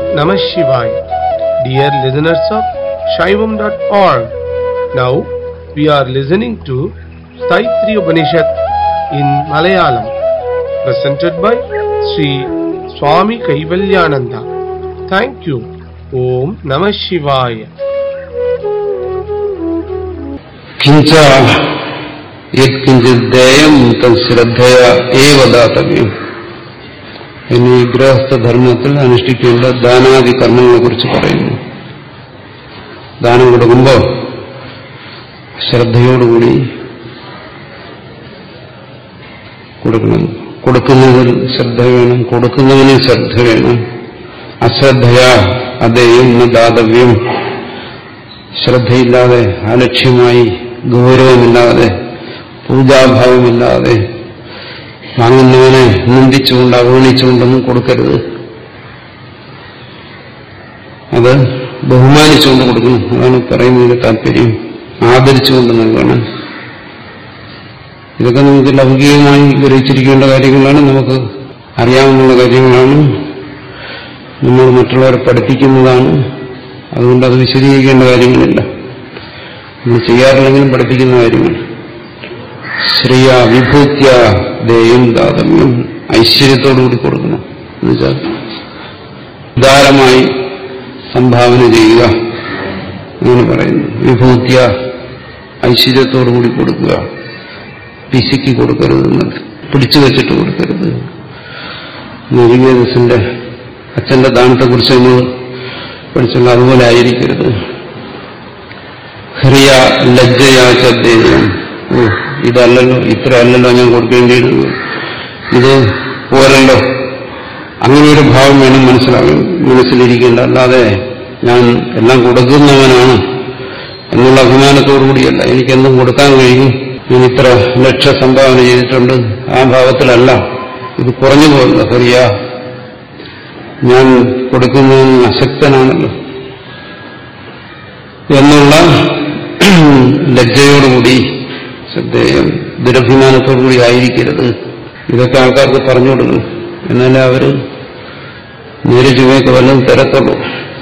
Namah Shivaya. Dear listeners of Shaivam.org, now we are listening to Staitri Upanishad in Malayalam, presented by Sri Swami Kaivalyananda. Thank you. Om Namah Shivaya. കിഞ്ച യത്കിഞ്ചിത് ദേയം തശ്രദ്ധയ ഏവ ദാതവ്യം എന്നീ ഗൃഹസ്ഥധർമ്മത്തിൽ അനുഷ്ഠിക്കേണ്ട ദാനാദി കർമ്മങ്ങളെ കുറിച്ച് പറയുന്നു ദാനം കൊടുക്കുമ്പോൾ ശ്രദ്ധയോടുകൂടി കൊടുക്കണം കൊടുക്കുന്നതിൽ ശ്രദ്ധ വേണം കൊടുക്കുന്നതിന് ശ്രദ്ധ വേണം അശ്രദ്ധയാ അതേയും ന ദാതവ്യം ശ്രദ്ധയില്ലാതെ അലക്ഷ്യമായി ഗൗരവമില്ലാതെ പൂജാഭാവമില്ലാതെ വാങ്ങുന്നവനെ നിന്ദിച്ചുകൊണ്ട് അവഗണിച്ചുകൊണ്ടൊന്നും കൊടുക്കരുത് അത് ബഹുമാനിച്ചുകൊണ്ട് കൊടുക്കണം അതാണ് പറയുന്നതിന്റെ താല്പര്യം ആദരിച്ചുകൊണ്ട് നൽകണം ഇതൊക്കെ നമുക്ക് ലൗകികമായി ഗ്രഹിച്ചിരിക്കേണ്ട കാര്യങ്ങളാണ് നമുക്ക് അറിയാവുന്ന കാര്യങ്ങളാണ് നമ്മൾ മറ്റുള്ളവരെ പഠിപ്പിക്കുന്നതാണ് അതുകൊണ്ട് അത് വിശദീകരിക്കേണ്ട കാര്യങ്ങളില്ല നമ്മൾ ചെയ്യാറില്ലെങ്കിലും പഠിപ്പിക്കുന്ന കാര്യങ്ങൾ ശ്രീയ വിഭൂത്യ ദേയം ദാതമ്യം ഐശ്വര്യത്തോടുകൂടി കൊടുക്കണം എന്നുവെച്ചാൽ ഉദാരമായി സംഭാവന ചെയ്യുക അങ്ങനെ പറയുന്നു വിഭൂത്യ ഐശ്വര്യത്തോടുകൂടി കൊടുക്കുക പിശുക്കി കൊടുക്കരുത് എന്നത് പിടിച്ചു വെച്ചിട്ട് കൊടുക്കരുത് നരികേദസിന്റെ അച്ഛന്റെ ദാനത്തെക്കുറിച്ച് നമ്മൾ പഠിച്ചുള്ള അതുപോലെ ആയിരിക്കരുത് ഹ്രിയ ലജ്ജയാചദ്യം ഓ ഇതല്ലല്ലോ ഇത്ര അല്ലല്ലോ ഞാൻ കൊടുക്കേണ്ടിയിരുന്നത് ഇത് പോരല്ലോ അങ്ങനെ ഒരു ഭാവം വേണം മനസ്സിലാകും മനസ്സിലിരിക്കേണ്ട അല്ലാതെ ഞാൻ എല്ലാം കൊടുക്കുന്നവനാണ് എന്നുള്ള അഭിമാനത്തോടുകൂടിയല്ല എനിക്കെന്തും കൊടുക്കാൻ കഴിയും ഞാൻ ഇത്ര ലക്ഷ സംഭാവന ചെയ്തിട്ടുണ്ട് ആ ഭാവത്തിലല്ല ഇത് കുറഞ്ഞു പോകുന്നത് ഹരിയ ഞാൻ കൊടുക്കുന്നതിന് അശക്തനാണല്ലോ എന്നുള്ള ലജ്ജയോടുകൂടി ശ്രദ്ധേയം ദുരഭിമാനത്തോടുകൂടി ആയിരിക്കരുത് ഇതൊക്കെ ആൾക്കാർക്ക് പറഞ്ഞു കൊടുക്കണം എന്നാലേ അവര് നേരെ ചുവയൊക്കെ വല്ലതും തരത്തുള്ളൂ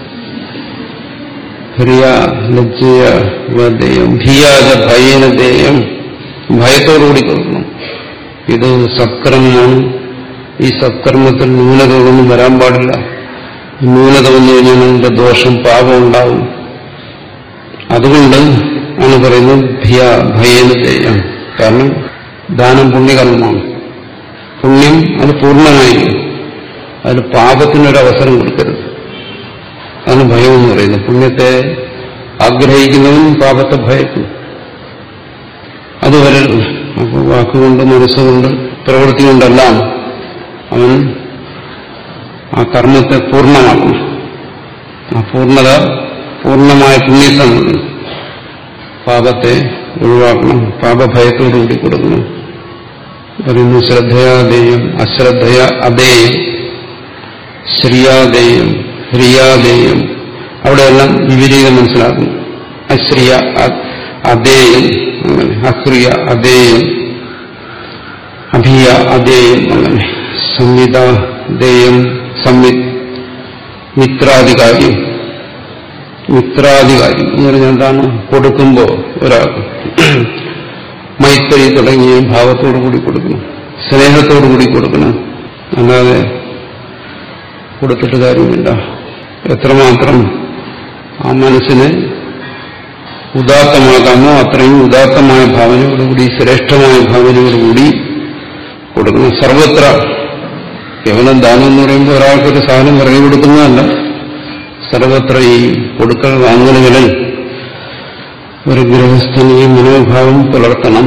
ഹ്രിയ ലജ്ജയ ദേയം ഭിയാജ ഭയേനദേയം ഭയത്തോടുകൂടി കൊടുക്കണം ഇത് സത്കർമ്മമാണ് ഈ സത്കർമ്മത്തിൽ ന്യൂനതകളൊന്നും വരാൻ പാടില്ല ന്യൂനത വന്നു കഴിഞ്ഞാൽ അതിന്റെ ദോഷം പാപം ഉണ്ടാവും അതുകൊണ്ട് ആണ് പറയുന്നത് ഭിയ ഭയേന ചെയ്യാം കാരണം ദാനം പുണ്യകർമ്മമാണ് പുണ്യം അത് പൂർണ്ണമായിരിക്കും അതിൽ പാപത്തിനൊരു അവസരം കൊടുക്കരുത് അതാണ് ഭയം എന്ന് പറയുന്നത് പുണ്യത്തെ ആഗ്രഹിക്കുന്നവൻ പാപത്തെ ഭയക്കും അത് വരരുത് അപ്പോൾ വാക്കുകൊണ്ട് മനസ്സുകൊണ്ട് പ്രവൃത്തി കൊണ്ടെല്ലാം അവൻ ആ കർമ്മത്തെ പൂർണ്ണമാക്കണം ആ പൂർണ്ണത പൂർണ്ണമായ പുണ്യത്തെ നൽകണം പാപത്തെ ഒഴിവാക്കണം പാപഭയത്തോടുകൂടി കൊടുക്കണം പറയുന്നു ശ്രദ്ധയാദേയം അശ്രദ്ധയ അദേയം ശ്രിയാദേയം ഹ്രിയാദേയം അവിടെയെല്ലാം വിപരീതം മനസ്സിലാക്കുന്നു അശ്രിയ അദേയം അങ്ങനെ അഹ്രിയ അദേയം അഭിയ അദേയം അങ്ങനെ സംവിധാദേയം സംവിത് മിത്രാധികാര്യം മിത്രാധികാരി എന്ന് പറഞ്ഞാൽ എന്താണ് കൊടുക്കുമ്പോൾ ഒരാൾക്ക് മൈത്രി തുടങ്ങിയ ഭാവത്തോടു കൂടി കൊടുക്കണം സ്നേഹത്തോടു കൂടി കൊടുക്കണം അല്ലാതെ കൊടുത്തിട്ട് കാര്യമില്ല എത്രമാത്രം ആ മനസ്സിനെ ഉദാത്തമാക്കാമോ അത്രയും ഉദാത്തമായ ഭാവനയോടുകൂടി ശ്രേഷ്ഠമായ ഭാവനയോടുകൂടി കൊടുക്കണം സർവത്ര കേവലം ദാനം എന്ന് പറയുമ്പോൾ ഒരാൾക്കൊരു സാധനം പറഞ്ഞു കൊടുക്കുന്നതല്ല സർവത്ര ഈ കൊടുക്കൽ വാങ്ങലുകളിൽ ഒരു ഗൃഹസ്ഥന് ഈ മനോഭാവം പുലർത്തണം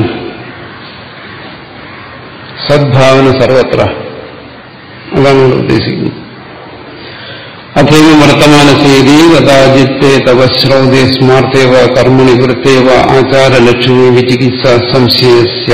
സദ്ഭാവന സർവത്ര അതാണ് നമ്മൾ ഉദ്ദേശിക്കുന്നത് അഥൈവ വർത്തമാനസേതി കഥാചിത്തെ തവ ശ്രൗതേ സ്മാർത്തേവ കർമ്മണി വൃത്തേവ ആചാരലക്ഷ്മി വിചികിത്സ സംശയ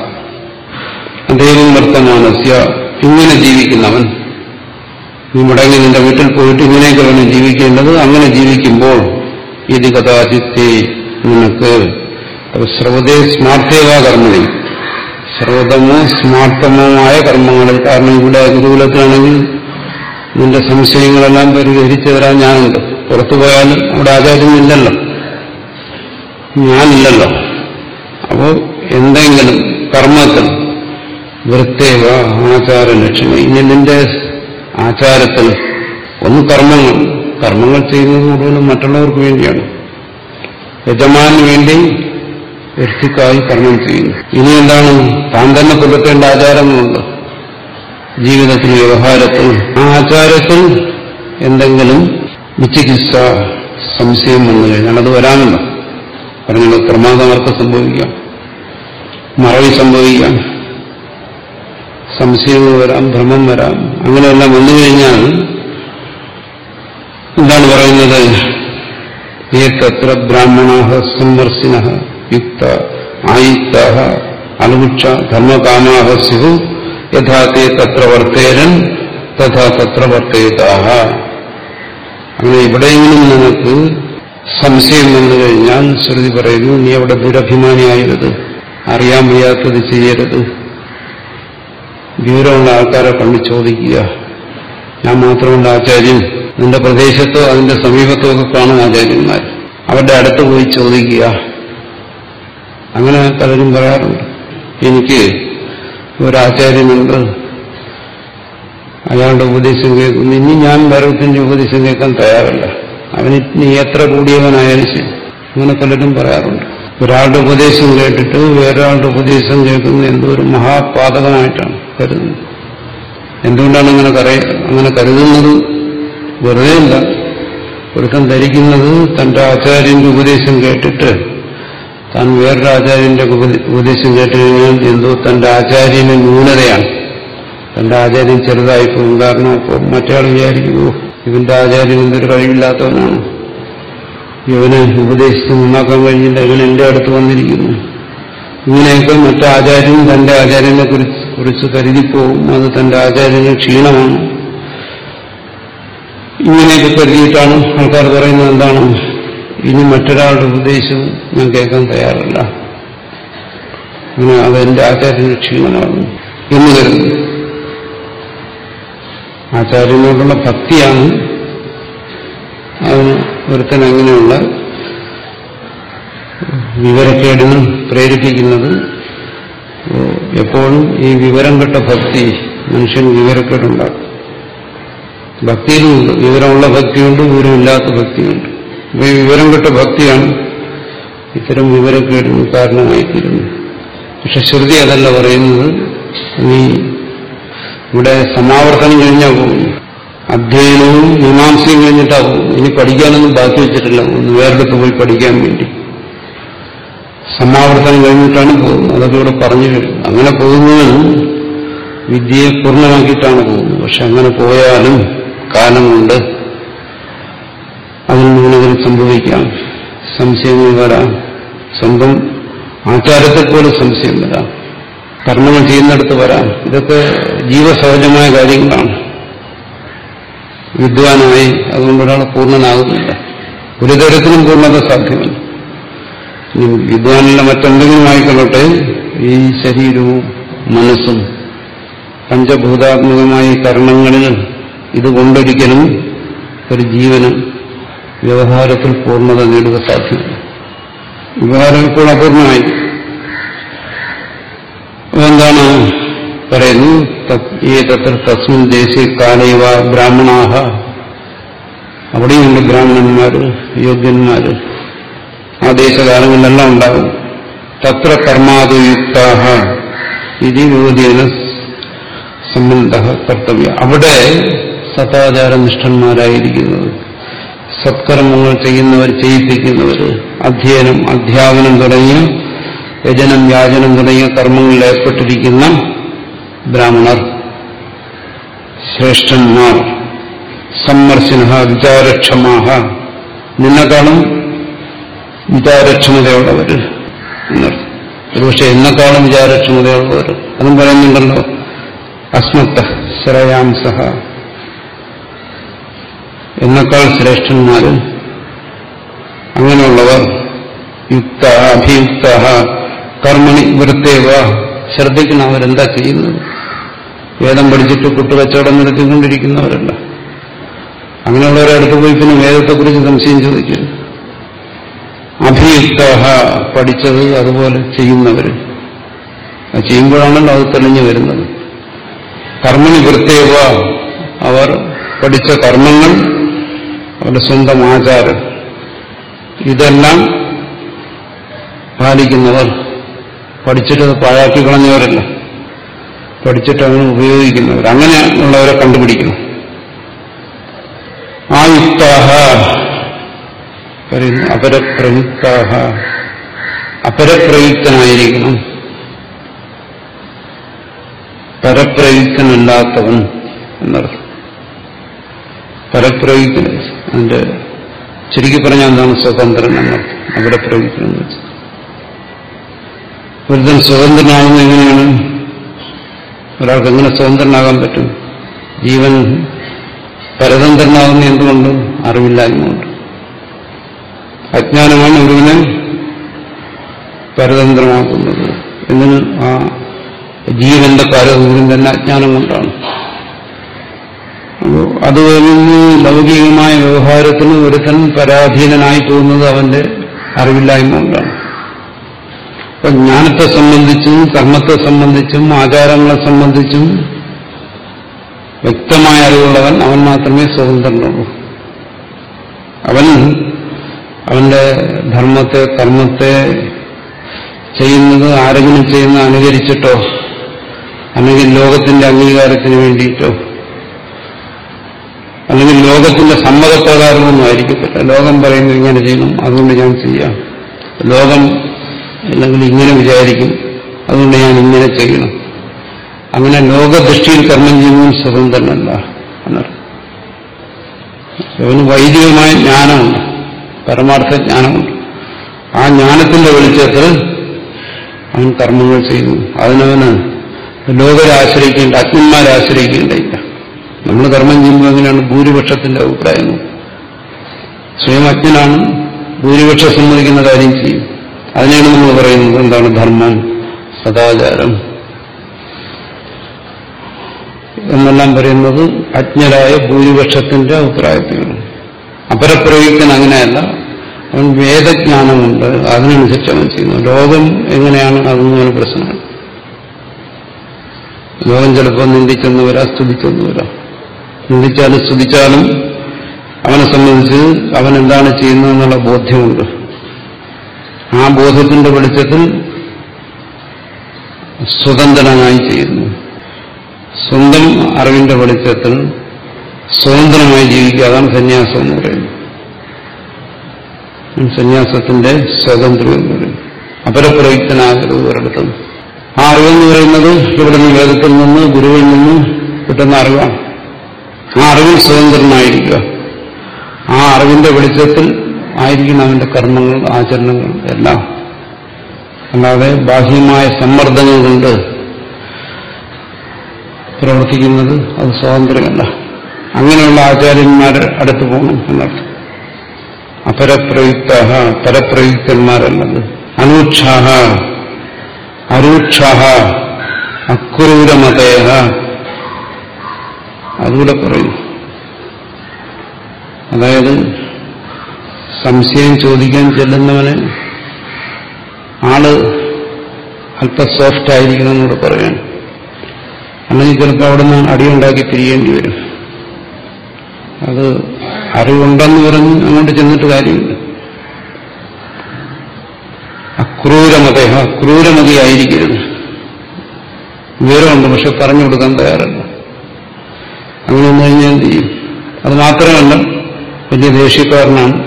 അതേവം വർത്തമാനസ്യ ഇങ്ങനെ ജീവിക്കുന്നവൻ നീ മുടങ്ങി നിന്റെ വീട്ടിൽ പോയിട്ട് ഇങ്ങനെയൊക്കെ വേണം ജീവിക്കേണ്ടത് അങ്ങനെ ജീവിക്കുമ്പോൾ ഇത് കഥാചിത്തെ നിനക്ക് ശ്രവതേ സ്മാർത്ഥേവ കർമ്മണി ശ്രൗതമോ സ്മാർത്ഥമോ ആയ കർമ്മങ്ങളിൽ കാരണം ഇവിടെ ഗുരുകുലത്തിലാണെങ്കിൽ നിന്റെ സംശയങ്ങളെല്ലാം പരിഹരിച്ചു തരാൻ ഞാനുണ്ട് പുറത്തു പോയാലും അവിടെ ആചാര്യനില്ലല്ലോ ഞാനില്ലല്ലോ അപ്പോൾ എന്തെങ്കിലും കർമ്മത്തിൽ വൃത്തേവ ആചാര ലക്ഷ്യം ഇനി നിന്റെ ആചാരത്തിൽ ഒന്ന് കർമ്മങ്ങൾ കർമ്മങ്ങൾ ചെയ്യുന്നത് മുഴുവനും മറ്റുള്ളവർക്ക് വേണ്ടിയാണ് യജമാനു വേണ്ടി വ്യക്തിക്കായി കർമ്മം ചെയ്യുന്നു ഇനി എന്താണ് താൻ തന്നെ പുലർത്തേണ്ട ആചാരങ്ങളുണ്ട് ജീവിതത്തിൽ വ്യവഹാരത്തിൽ ആ ആചാരത്തിൽ എന്തെങ്കിലും വിചികിത്സ സംശയം വന്നു കഴിഞ്ഞാൽ അത് വരാമല്ലോ പറഞ്ഞത് പ്രമാദമർക്ക് സംഭവിക്കാം മറവി സംഭവിക്കാം സംശയങ്ങൾ വരാം ഭ്രമം വരാം അങ്ങനെയെല്ലാം വന്നു കഴിഞ്ഞാൽ എന്താണ് പറയുന്നത് ഏതത്ര ബ്രാഹ്മണ സംവർശിന യുക്ത ആയുക്ത അനുവൃക്ഷ ധർമ്മകാമാ സ്യു യഥാ തേ തത്ര വർത്തേരൻ തഥാ തത്ര വർത്തേതാഹ അങ്ങനെ എവിടെയെങ്കിലും നിനക്ക് സംശയം വന്നു കഴിഞ്ഞാൽ ശ്രുതി പറയുന്നു നീ അവിടെ ദുരഭിമാനിയായരുത് അറിയാൻ വയ്യാത്തത് ചെയ്യരുത് വിവരമുള്ള ആൾക്കാരെ കണ്ടു ചോദിക്കുക ഞാൻ മാത്രമുള്ള ആചാര്യൻ നിന്റെ പ്രദേശത്തോ അതിന്റെ സമീപത്തോ ഒക്കെ കാണും ആചാര്യന്മാർ അവരുടെ അടുത്ത് പോയി ചോദിക്കുക അങ്ങനെ പലരും പറയാറുണ്ട് എനിക്ക് ഒരാചാര്യനുണ്ട് അയാളുടെ ഉപദേശം കേൾക്കുന്നു ഇനി ഞാൻ വേറൊരുത്തിന്റെ ഉപദേശം കേൾക്കാൻ തയ്യാറല്ല അവന് നീ എത്ര കൂടിയവനായാലും ശരി അങ്ങനെ പലരും പറയാറുണ്ട് ഒരാളുടെ ഉപദേശം കേട്ടിട്ട് വേറൊരാളുടെ ഉപദേശം കേൾക്കുന്നത് എന്തോ ഒരു മഹാപാതകമായിട്ടാണ് കരുതുന്നത് എന്തുകൊണ്ടാണ് അങ്ങനെ കറയ അങ്ങനെ കരുതുന്നത് വെറുതെ അല്ല ഒരുത്തൻ ധരിക്കുന്നത് തന്റെ ആചാര്യന്റെ ഉപദേശം കേട്ടിട്ട് താൻ വേറൊരു ആചാര്യന്റെ ഉപദേ- ഉപദേശം കേട്ട് കഴിഞ്ഞാൽ എന്തോ തന്റെ ആചാര്യന് ന്യൂനതയാണ് തന്റെ ആചാര്യൻ ചെറുതായി പോകും കാരണം അപ്പോൾ മറ്റയാൾ വിചാരിക്കുമോ ഇവന്റെ ആചാര്യൻ എന്തൊരു കഴിവില്ലാത്തവനാണ് ഇവനെ ഉപദേശിച്ച് നന്നാക്കാൻ കഴിഞ്ഞില്ല ഇവൻ എന്റെ അടുത്ത് വന്നിരിക്കുന്നു ഇങ്ങനെയൊക്കെ മറ്റാചാര്യൻ തന്റെ ആചാര്യനെ കുറിച്ച് കുറിച്ച് കരുതിപ്പോവും അത് തന്റെ ആചാര്യന് ക്ഷീണമാണ് ഇങ്ങനെയൊക്കെ കരുതിയിട്ടാണ് ആൾക്കാർ പറയുന്നത് എന്താണ് ഇനി മറ്റൊരാളുടെ ഉപദേശം ഞാൻ കേൾക്കാൻ തയ്യാറല്ല അങ്ങനെ അതെന്റെ ആചാര്യന് ക്ഷീണമാണ് എന്ന് കരുതുന്നു ആചാര്യനോടുള്ള ഭക്തിയാണ് അതിന് ഒരുത്തൻ അങ്ങനെയുള്ള വിവരക്കേടിന് പ്രേരിപ്പിക്കുന്നത് എപ്പോഴും ഈ വിവരം കെട്ട ഭക്തി മനുഷ്യന് വിവരക്കേടുണ്ടാക്കും ഭക്തിയിലുമുണ്ട് വിവരമുള്ള ഭക്തിയുണ്ട് വിവരമില്ലാത്ത ഭക്തിയുണ്ട് അപ്പൊ ഈ വിവരം കെട്ട ഭക്തിയാണ് ഇത്തരം വിവരക്കേടിന് കാരണമായിത്തീരുന്നത് പക്ഷെ ശ്രുതി അതല്ല പറയുന്നത് നീ ഇവിടെ സമാവർത്തനം കഴിഞ്ഞാൽ പോകുന്നു അധ്യയനവും മീമാംസയും കഴിഞ്ഞിട്ടാ പോകുന്നു ഇനി പഠിക്കാനൊന്നും ബാക്കി വെച്ചിട്ടില്ല ഒന്ന് വേറെടുത്ത് പോയി പഠിക്കാൻ വേണ്ടി സമാവർത്തനം കഴിഞ്ഞിട്ടാണ് പോകുന്നത് അതൊക്കെ ഇവിടെ പറഞ്ഞു കഴിഞ്ഞു അങ്ങനെ പോകുന്നവൻ വിദ്യയെ പൂർണ്ണമാക്കിയിട്ടാണ് പോകുന്നത് പക്ഷെ അങ്ങനെ പോയാലും കാലം കൊണ്ട് അതിന് ന്യൂനതകൾ സംഭവിക്കാം സംശയങ്ങൾ വരാം സ്വന്തം ആചാരത്തെ പോലെ സംശയം വരാം കർമ്മങ്ങൾ ചെയ്യുന്നിടത്ത് വരാം ഇതൊക്കെ ജീവസഹജമായ കാര്യങ്ങളാണ് വിദ്വാനായി അതുകൊണ്ട് ഒരാൾ പൂർണ്ണനാകുന്നില്ല ഒരു തരത്തിലും പൂർണ്ണത സാധ്യമല്ല ഇനി വിദ്വാനിലെ മറ്റെന്തെങ്കിലും ആയിക്കൊള്ളട്ടെ ഈ ശരീരവും മനസ്സും പഞ്ചഭൂതാത്മകമായ ഈ കർണങ്ങളിൽ ഇതുകൊണ്ടൊരിക്കലും ഒരു ജീവന് വ്യവഹാരത്തിൽ പൂർണ്ണത നേടുക സാധ്യമല്ല വ്യവഹാരം ഇപ്പോൾ അപൂർണമായി എന്താണ് പറയുന്നു ഈ തത്ര തസ്മിൻ ദേശീയ കാലൈവ ബ്രാഹ്മണാഹ അവിടെയുണ്ട് ബ്രാഹ്മണന്മാര് യോഗ്യന്മാര് ആ ദേശകാലങ്ങളിലെല്ലാം ഉണ്ടാകും തത്ര കർമാതുയുക്താഹ ഇത് യുവതിയന സംബന്ധ കർത്തവ്യ അവിടെ സദാചാരനിഷ്ഠന്മാരായിരിക്കുന്നത് സത്കർമ്മങ്ങൾ ചെയ്യുന്നവർ ചെയ്യിപ്പിക്കുന്നവർ അധ്യയനം അധ്യാപനം തുടങ്ങിയ യജനം യാചനം തുടങ്ങിയ കർമ്മങ്ങളിൽ ഏർപ്പെട്ടിരിക്കുന്ന ബ്രാഹ്മണർ ശ്രേഷ്ഠന്മാർ സമ്മർശിന വിചാരക്ഷമാഹ നിന്നെക്കാളും വിചാരക്ഷമതയുള്ളവർ എന്നർത്ഥം ഒരുപക്ഷെ എന്നെക്കാളും വിചാരക്ഷമതയുള്ളവർ അതും പറയുന്നുണ്ടല്ലോ അസ്മത്ത ശ്രയാംസഹ എന്നെക്കാൾ ശ്രേഷ്ഠന്മാര് അങ്ങനെയുള്ളവർ യുക്ത അഭിയുക്ത കർമ്മണി വൃത്തേവ ശ്രദ്ധിക്കണം അവരെന്താ ചെയ്യുന്നത് വേദം പഠിച്ചിട്ട് കുട്ടുകച്ചവടം നടത്തിക്കൊണ്ടിരിക്കുന്നവരല്ല അങ്ങനെയുള്ളവരെ അടുത്ത് പോയി പിന്നെ വേദത്തെക്കുറിച്ച് സംശയം ചോദിക്കും അഭിയുക്ത പഠിച്ചത് അതുപോലെ ചെയ്യുന്നവർ അത് ചെയ്യുമ്പോഴാണല്ലോ അത് തെളിഞ്ഞു വരുന്നത് കർമ്മണി പ്രത്യേക അവർ പഠിച്ച കർമ്മങ്ങൾ അവരുടെ സ്വന്തം ആചാരം ഇതെല്ലാം പാലിക്കുന്നവർ പഠിച്ചിട്ട് അത് പാഴാക്കി കളഞ്ഞവരല്ല പഠിച്ചിട്ട് അങ്ങനെ ഉപയോഗിക്കുന്നവർ അങ്ങനെ ഉള്ളവരെ കണ്ടുപിടിക്കണം ആയുക്താഹ പറയുന്നു അപരപ്രയുക്താഹ അപരപ്രയുക്തനായിരിക്കണം പരപ്രയുക്തനല്ലാത്തവൻ എന്നർത്ഥം പരപ്രയുക്തൻ അതിന്റെ ചുരുക്കി പറഞ്ഞാൽ എന്താണ് സ്വതന്ത്രൻ എന്നർത്ഥം അപരപ്രയുക്തൻ എന്ന് വെച്ചാൽ ഒരുത്തൻ സ്വതന്ത്രനാകുന്നത് എങ്ങനെയാണ് ഒരാൾക്ക് എങ്ങനെ സ്വതന്ത്രനാകാൻ പറ്റും ജീവൻ പരതന്ത്രനാകുന്ന എന്തുകൊണ്ട് അറിവില്ലായ്മ കൊണ്ട് അജ്ഞാനമാണ് ഒരുവിനെ പരതന്ത്രമാക്കുന്നത് എന്തിന് ആ ജീവന്റെ പരതന്ത്രം തന്നെ അജ്ഞാനം കൊണ്ടാണ് അപ്പോൾ അത് കഴിഞ്ഞ് ലൗകികമായ വ്യവഹാരത്തിന് ഒരുത്തൻ പരാധീനനായി പോകുന്നത് അവന്റെ അറിവില്ലായ്മ കൊണ്ടാണ് അപ്പൊ ജ്ഞാനത്തെ സംബന്ധിച്ചും കർമ്മത്തെ സംബന്ധിച്ചും ആചാരങ്ങളെ സംബന്ധിച്ചും വ്യക്തമായ അറിവുള്ളവൻ അവൻ മാത്രമേ സ്വതന്ത്രനുള്ളൂ അവൻ അവന്റെ ധർമ്മത്തെ കർമ്മത്തെ ചെയ്യുന്നത് ആരെങ്കിലും ചെയ്യുന്ന അനുകരിച്ചിട്ടോ അല്ലെങ്കിൽ ലോകത്തിന്റെ അംഗീകാരത്തിന് വേണ്ടിയിട്ടോ അല്ലെങ്കിൽ ലോകത്തിന്റെ സമ്മതപ്രകാരമൊന്നും ആയിരിക്കത്തില്ല ലോകം പറയുന്നു ഇങ്ങനെ ചെയ്യണം അതുകൊണ്ട് ഞാൻ ചെയ്യാം ലോകം അല്ലെങ്കിൽ ഇങ്ങനെ വിചാരിക്കും അതുകൊണ്ട് ഞാൻ ഇങ്ങനെ ചെയ്യണം അങ്ങനെ ലോകദൃഷ്ടിയിൽ കർമ്മം ചെയ്യുന്നതും സ്വതന്ത്രനല്ല എന്നർത്ഥം അവന് വൈദികമായ ജ്ഞാനമുണ്ട് പരമാർത്ഥ ജ്ഞാനമുണ്ട് ആ ജ്ഞാനത്തിന്റെ വെളിച്ചത്തിൽ അവൻ കർമ്മങ്ങൾ ചെയ്യുന്നു അതിനവന് ലോകരെ ആശ്രയിക്കേണ്ട അജ്ഞന്മാരെ ആശ്രയിക്കേണ്ടയില്ല നമ്മൾ കർമ്മം ചെയ്യുമ്പോൾ എങ്ങനെയാണ് ഭൂരിപക്ഷത്തിന്റെ അഭിപ്രായം സ്വയം അജ്ഞനാണ് ഭൂരിപക്ഷം സമ്മതിക്കുന്ന കാര്യം ചെയ്യും അതിനെയാണ് നമ്മൾ പറയുന്നത് എന്താണ് ധർമ്മം സദാചാരം എന്നെല്ലാം പറയുന്നത് അജ്ഞരായ ഭൂരിപക്ഷത്തിന്റെ അഭിപ്രായത്തിലാണ് അപരപ്രയുക്തൻ അങ്ങനെയല്ല അവൻ വേദജ്ഞാനമുണ്ട് അതിനനുസരിച്ച് അവൻ ചെയ്യുന്നു ലോകം എങ്ങനെയാണ് അതൊന്നും അവന് പ്രശ്നമാണ് ലോകം ചിലപ്പോൾ നിന്ദിച്ചെന്ന് വരാം സ്തുതിച്ചെന്ന് വരാം നിന്ദിച്ചാലും സ്തുതിച്ചാലും അവനെ സംബന്ധിച്ച് അവൻ എന്താണ് ചെയ്യുന്നതെന്നുള്ള ബോധ്യമുണ്ട് ആ ബോധത്തിന്റെ വെളിച്ചത്തിൽ സ്വതന്ത്രനായി ചെയ്യുന്നു സ്വന്തം അറിവിന്റെ വെളിച്ചത്തിൽ സ്വതന്ത്രമായി ജീവിക്കുക അതാണ് സന്യാസം എന്ന് പറയുന്നത് സന്യാസത്തിന്റെ സ്വാതന്ത്ര്യം എന്ന് പറയുന്നത് അപരപ്രയുക്തനാകരുത് ഒരിടത്തും ആ അറിവെന്ന് പറയുന്നത് ഇവിടെ നിന്ന് വേദത്തിൽ നിന്ന് ഗുരുവിൽ നിന്ന് കിട്ടുന്ന അറിവാണ് ആ അറിവിൽ സ്വതന്ത്രനായിരിക്കുക ആ അറിവിന്റെ വെളിച്ചത്തിൽ ആയിരിക്കണം അവന്റെ കർമ്മങ്ങൾ ആചരണങ്ങൾ എല്ലാം അല്ലാതെ ബാഹ്യമായ സമ്മർദ്ദങ്ങൾ കൊണ്ട് പ്രവർത്തിക്കുന്നത് അത് സ്വാതന്ത്ര്യമല്ല അങ്ങനെയുള്ള ആചാര്യന്മാരെ അടുത്ത് പോകണം എന്നർത്ഥം അപരപ്രയുക്ത പരപ്രയുക്തന്മാരല്ലത് അനൂക്ഷാഹ അരൂക്ഷാഹ അക്രൂരമതേഹ അതുകൂടെ പറയും അതായത് സംശയം ചോദിക്കാൻ ചെല്ലുന്നവന് ആള് അല്പ സോഫ്റ്റ് ആയിരിക്കണം എന്നോട് പറയാൻ അല്ലെങ്കിൽ ചിലപ്പോൾ അവിടെ നിന്ന് അടിയുണ്ടാക്കി തിരിയേണ്ടി വരും അത് അറിവുണ്ടെന്ന് പറഞ്ഞ് അങ്ങോട്ട് ചെന്നിട്ട് കാര്യമില്ല അക്രൂരമത അക്രൂരമതിയായിരിക്കരുത് വിവരമുണ്ട് പക്ഷെ പറഞ്ഞു കൊടുക്കാൻ തയ്യാറല്ല അങ്ങനെ വന്നു കഴിഞ്ഞാൽ എന്ത് ചെയ്യും അത് മാത്രമല്ല വലിയ ദേഷ്യക്കാരനാണ്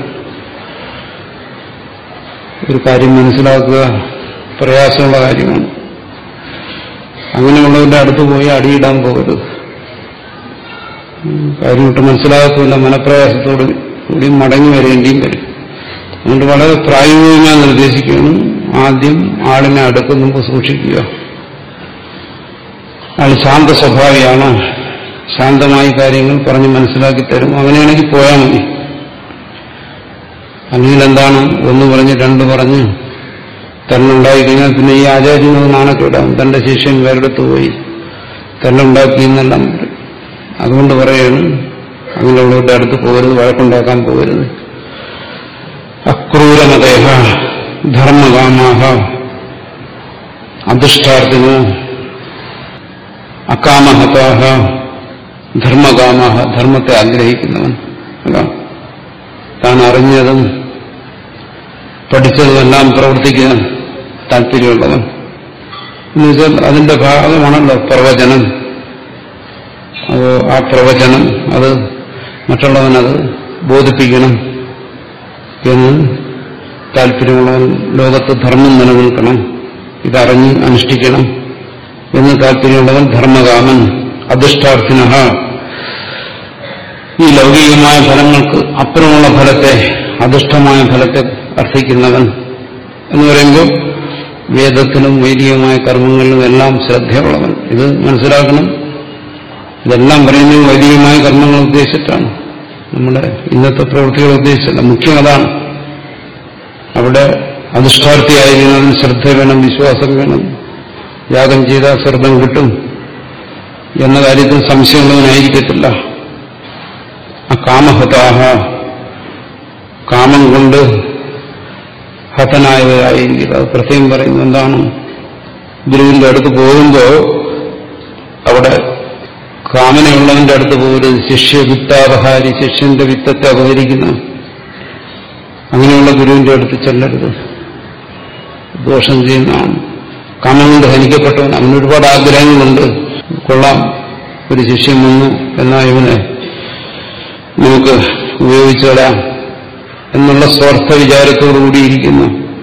ഒരു കാര്യം മനസ്സിലാക്കുക പ്രയാസമുള്ള കാര്യമാണ് അങ്ങനെയുള്ളവരുടെ അടുത്ത് പോയി അടിയിടാൻ പോകരുത് കാര്യം വിട്ട് മനസ്സിലാകത്തില്ല മനപ്രയാസത്തോട് കൂടി മടങ്ങി വരേണ്ടിയും വരും അതുകൊണ്ട് വളരെ പ്രായോഗികമായി നിർദ്ദേശിക്കുകയാണ് ആദ്യം ആളിനെ അടുത്ത് മുമ്പ് സൂക്ഷിക്കുക ആൾ ശാന്ത സ്വഭാവിയാണ് ശാന്തമായി കാര്യങ്ങൾ പറഞ്ഞ് മനസ്സിലാക്കി തരും അങ്ങനെയാണെങ്കിൽ പോയാൽ മതി അല്ലെങ്കിൽ എന്താണ് ഒന്ന് പറഞ്ഞ് രണ്ട് പറഞ്ഞ് തന്നുണ്ടായി കഴിഞ്ഞാൽ പിന്നെ ഈ ആചാര്യനത് നാണക്കേടാവും തന്റെ ശിഷ്യൻ വേറെടുത്ത് പോയി തന്നുണ്ടാക്കി എന്നെല്ലാം പറയും അതുകൊണ്ട് പറയാണ് അങ്ങനെയുള്ളവരുടെ അടുത്ത് പോകരുത് വഴക്കുണ്ടാക്കാൻ പോകരുത് അക്രൂരമതേഹ ധർമ്മകാമാഹ അധിഷ്ഠാർത്ഥിനോ അകാമഹതാഹ ധർമ്മകാമാഹ ധർമ്മത്തെ ആഗ്രഹിക്കുന്നവൻ അതാണ് താൻ അറിഞ്ഞതും പഠിച്ചതുമെല്ലാം പ്രവർത്തിക്കാൻ താല്പര്യമുള്ളവൻ എന്നുവെച്ചാൽ അതിന്റെ ഭാഗമാണല്ലോ പ്രവചനം അപ്പോൾ ആ പ്രവചനം അത് മറ്റുള്ളവനത് ബോധിപ്പിക്കണം എന്ന് താല്പര്യമുള്ളവൻ ലോകത്ത് ധർമ്മം നിലനിൽക്കണം ഇതറിഞ്ഞ് അനുഷ്ഠിക്കണം എന്ന് താല്പര്യമുള്ളവൻ ധർമ്മകാമൻ അധിഷ്ഠാർത്ഥിന ഈ ലൗകികമായ ഫലങ്ങൾക്ക് അപ്പുറമുള്ള ഫലത്തെ അധിഷ്ഠമായ ഫലത്തെ അർഹിക്കുന്നവൻ എന്ന് പറയുമ്പോൾ വേദത്തിലും വൈദികമായ കർമ്മങ്ങളിലും എല്ലാം ശ്രദ്ധയുള്ളവൻ ഇത് മനസ്സിലാക്കണം ഇതെല്ലാം പറയുന്നത് വൈദികമായ കർമ്മങ്ങൾ ഉദ്ദേശിച്ചിട്ടാണ് നമ്മുടെ ഇന്നത്തെ പ്രവൃത്തികൾ ഉദ്ദേശിച്ചല്ല മുഖ്യം അതാണ് അവിടെ അധിഷ്ഠാർത്ഥിയായിരിക്കുന്നതിന് ശ്രദ്ധ വേണം വിശ്വാസം വേണം യാഗം ചെയ്താൽ സ്വർഗം കിട്ടും എന്ന കാര്യത്തിൽ സംശയമുള്ളവനായിരിക്കത്തില്ല ആ കാമഹതാഹ കാമം കൊണ്ട് ഹതനായവരായിരിക്കുക അത് പ്രത്യേകം പറയുന്നത് എന്താണ് ഗുരുവിന്റെ അടുത്ത് പോകുമ്പോൾ അവിടെ കാമനയുള്ളവന്റെ അടുത്ത് പോകരുത് ശിഷ്യ വിത്താപഹാരി ശിഷ്യന്റെ വിത്തത്തെ അപഹരിക്കുന്ന അങ്ങനെയുള്ള ഗുരുവിന്റെ അടുത്ത് ചെല്ലരുത് ദോഷം ചെയ്യുന്നതാണ് കാമം കൊണ്ട് ഹനിക്കപ്പെട്ടവൻ അവന് ഒരുപാട് ആഗ്രഹങ്ങളുണ്ട് കൊള്ളാം ഒരു ശിഷ്യൻ വന്നു എന്നാൽ ഇവനെ നമുക്ക് ഉപയോഗിച്ചു കളയാം എന്നുള്ള സ്വാർത്ഥ വിചാരത്തോടുകൂടിയിരിക്കുന്നു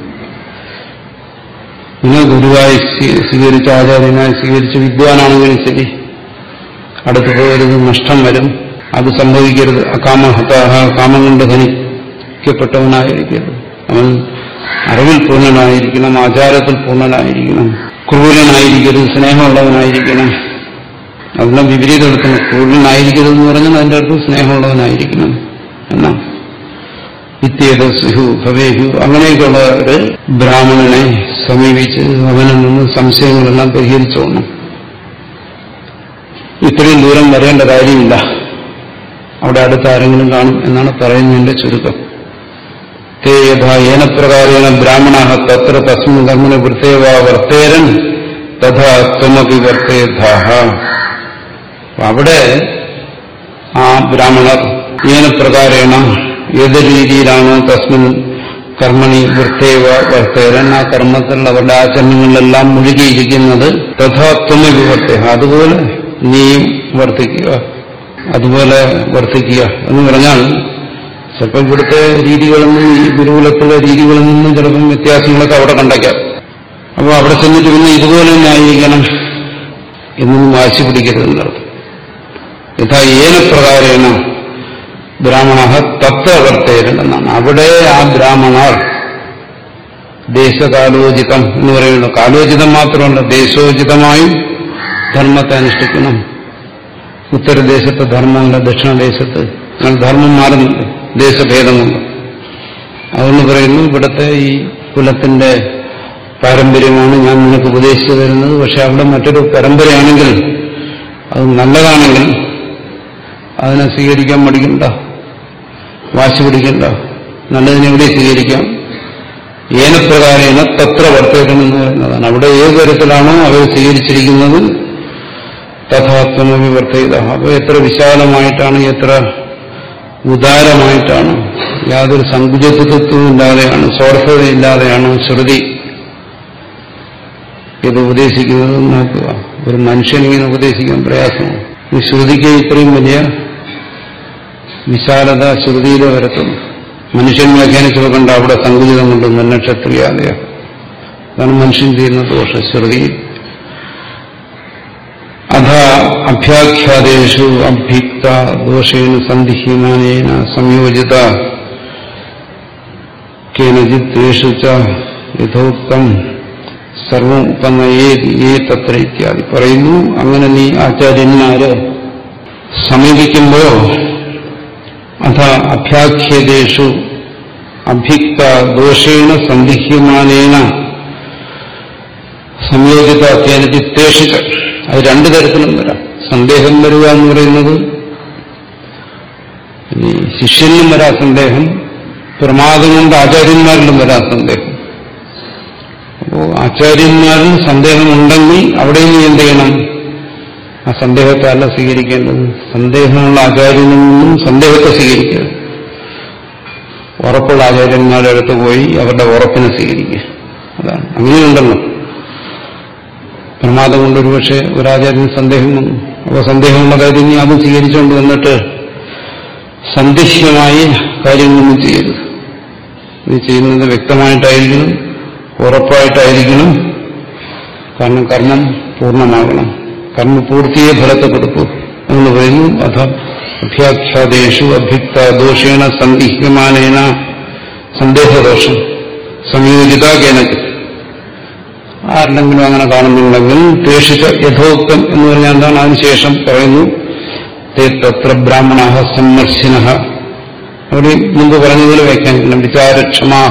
ഇന്ന് ഗുരുവായി സ്വീ- സ്വീകരിച്ച ആചാര്യനായി സ്വീകരിച്ച വിദ്വാനാണെങ്കിലും ശരി അടുത്ത് പോകരുത് നഷ്ടം വരും അത് സംഭവിക്കരുത് അകാമഹതാഹ കാമം കൊണ്ട് ധനിക്കപ്പെട്ടവനായിരിക്കരുത് അവൻ അറിവിൽ പൂർണ്ണനായിരിക്കണം ആചാരത്തിൽ പൂർണ്ണനായിരിക്കണം ക്രൂരനായിരിക്കരുത് സ്നേഹമുള്ളവനായിരിക്കണം അതെല്ലാം വിപരീതമെടുക്കണം ക്രൂരനായിരിക്കരുതെന്ന് പറഞ്ഞാൽ അതിന്റെ അടുത്ത് സ്നേഹമുള്ളവനായിരിക്കണം എന്നാ വിത്യേതസ്ഹു ഭവേഹു അങ്ങനെയൊക്കെയുള്ള ഒരു ബ്രാഹ്മണനെ സമീപിച്ച് അവനിൽ നിന്ന് സംശയങ്ങളെല്ലാം പരിഹരിച്ചോണം ഇത്രയും ദൂരം വരേണ്ട കാര്യമില്ല അവിടെ അടുത്ത് ആരെങ്കിലും കാണും എന്നാണ് പറയുന്നതിന്റെ ചുരുക്കം തേ യഥാ ഏനപ്രകാരേണ ബ്രാഹ്മണ തത്ര തസ്മിൻ കർമ്മന് വൃത്തേവ വർത്തേരൻ തഥാ ത്വമപി വർത്തേധാഹ അവിടെ ആ ബ്രാഹ്മണർ ഏനപ്രകാരേണ ഏത് രീതിയിലാണോ തസ്മിൻ കർമ്മണി വൃത്തേവ വർത്തേരൻ ആ കർമ്മത്തിൽ അവരുടെ ആചരണങ്ങളിലെല്ലാം മുഴുകിയിരിക്കുന്നത് തഥാ ത്വമപി വർത്തേഹ അതുപോലെ നീയും വർത്തിക്കുക അതുപോലെ വർത്തിക്കുക എന്ന് പറഞ്ഞാൽ ചിലപ്പോൾ ഇവിടുത്തെ രീതികളിൽ നിന്നും ഈ ഗുരുകുലത്തിലെ രീതികളിൽ നിന്നും ചിലപ്പം വ്യത്യാസങ്ങളൊക്കെ അവിടെ കണ്ടേക്കാം അപ്പോൾ അവിടെ ചെന്നിട്ട് പിന്നെ ഇതുപോലെ തന്നെ ആയിരിക്കണം എന്നൊന്നും വാശി പിടിക്കരുതെന്നർത്ഥം യഥാ ഏന പ്രകാരേണ ബ്രാഹ്മണ തത്വവർത്തേരനെന്നാണ് അവിടെ ആ ബ്രാഹ്മണർ ദേശകാലോചിതം എന്ന് പറയുന്നു കാലോചിതം മാത്രമല്ല ദേശോചിതമായും ധർമ്മത്തെ അനുഷ്ഠിക്കണം ഉത്തരദേശത്ത് ധർമ്മമല്ല ദക്ഷിണദേശത്ത് അങ്ങനെ ധർമ്മം മാറുന്നില്ല ദേശഭേദം കൊണ്ട് അതുകൊണ്ട് പറയുന്നു ഇവിടുത്തെ ഈ കുലത്തിന്റെ പാരമ്പര്യമാണ് ഞാൻ നിനക്ക് ഉപദേശിച്ചു തരുന്നത് പക്ഷെ അവിടെ മറ്റൊരു പരമ്പരയാണെങ്കിൽ അത് നല്ലതാണെങ്കിൽ അതിനെ സ്വീകരിക്കാൻ മടിക്കണ്ട വാശി പിടിക്കണ്ട നല്ലതിനെ എവിടെ സ്വീകരിക്കാം ഏനപ്രകാരേണ തത്ര വർത്തേക്കണമെന്ന് പറയുന്നതാണ് അവിടെ ഏത് തരത്തിലാണോ അവർ സ്വീകരിച്ചിരിക്കുന്നത് തഥാത്മമി വർത്തയിത അപ്പോൾ എത്ര വിശാലമായിട്ടാണ് എത്ര ഉദാരമായിട്ടാണ് യാതൊരു സങ്കുചിതത്വവും ഇല്ലാതെയാണ് സ്വാർത്ഥതയില്ലാതെയാണ് ശ്രുതി ഇത് ഉപദേശിക്കുന്നത് നോക്കുക ഒരു മനുഷ്യനിങ്ങനെ ഉപദേശിക്കാൻ പ്രയാസമാണ് ഈ ശ്രുതിക്ക് ഇത്രയും വലിയ വിശാലത ശ്രുതിയിൽ വരത്തുന്നു മനുഷ്യൻ വ്യാഖ്യാനിച്ചു നോക്കണ്ട അവിടെ സങ്കുചിതം കൊണ്ട് നക്ഷത്രിയാതെയ അതാണ് മനുഷ്യൻ ചെയ്യുന്ന ദോഷം ശ്രുതിയിൽ അധ അഭ്യാഖ്യാദേഷു അഭ്യുക്ത ദോഷേന സന്ധിഹ്യമാനേന സംയോജിത കേനജിത്തേഷു ച യഥോക്തം സർവം ഉപനയേ ഏ തത്ര ഇത്യാദി പറയുന്നു അങ്ങനെ നീ ആചാര്യന്മാര് സമീപിക്കുമ്പോ അഥ അഭ്യാഖ്യതേഷു അഭ്യുക്ത ദോഷേണ സന്ധിഹ്യമാനേന സംയോജിത കേനജിത്തേഷിച്ച് അത് രണ്ടു തരത്തിലും വരാം സന്ദേഹം വരിക എന്ന് പറയുന്നത് ഇനി ശിഷ്യനിലും വരാ സന്ദേഹം പ്രമാദം കൊണ്ട് ആചാര്യന്മാരിലും വരാ സന്ദേഹം അപ്പോ ആചാര്യന്മാരിൽ സന്ദേഹമുണ്ടെങ്കിൽ അവിടെ നീ എന്ത് ചെയ്യണം ആ സന്ദേഹത്തെ അല്ല സ്വീകരിക്കേണ്ടത് സന്ദേഹമുള്ള ആചാര്യനിൽ നിന്നും സന്ദേഹത്തെ സ്വീകരിക്കുക ഉറപ്പുള്ള ആചാര്യന്മാരുടെ അടുത്ത് പോയി അവരുടെ ഉറപ്പിനെ സ്വീകരിക്കുക അതാണ് അങ്ങനെയുണ്ടല്ലോ പ്രമാദം കൊണ്ട് ഒരുപക്ഷെ ഒരാചാര്യന് സന്ദേഹം വന്നു അപ്പോൾ സന്ദേഹമുള്ള കാര്യം നീ അത് സ്വീകരിച്ചുകൊണ്ട് വന്നിട്ട് സന്ദിഗ്ധമായി കാര്യങ്ങളൊന്നും ചെയ്യരുത് നീ ചെയ്യുന്നത് വ്യക്തമായിട്ടായിരിക്കണം ഉറപ്പായിട്ടായിരിക്കണം കാരണം കർമ്മം പൂർണ്ണമാകണം കർമ്മപൂർത്തിയെ ഫലത്തെ കൊടുക്കൂ എന്ന് പറയുന്നു അഥ അഭ്യാഖ്യാദേഷു അഭ്യുക്ത ദോഷേണ സന്ദിഗ്ധമാനേന സന്ദേഹദോഷം സംയോജിത കേനക്ക് ആരുടെങ്കിലും അങ്ങനെ കാണുന്നുണ്ടെങ്കിൽ തേഷിച്ച യഥോക്തം എന്ന് പറഞ്ഞാൽ എന്താണ് അതിനുശേഷം പറയുന്നു തേ തത്ര ബ്രാഹ്മണ സമ്മർശിന അവിടെ മുമ്പ് പറഞ്ഞതിൽ വ്യാഖ്യാനിക്കണം വിചാരക്ഷമാഹ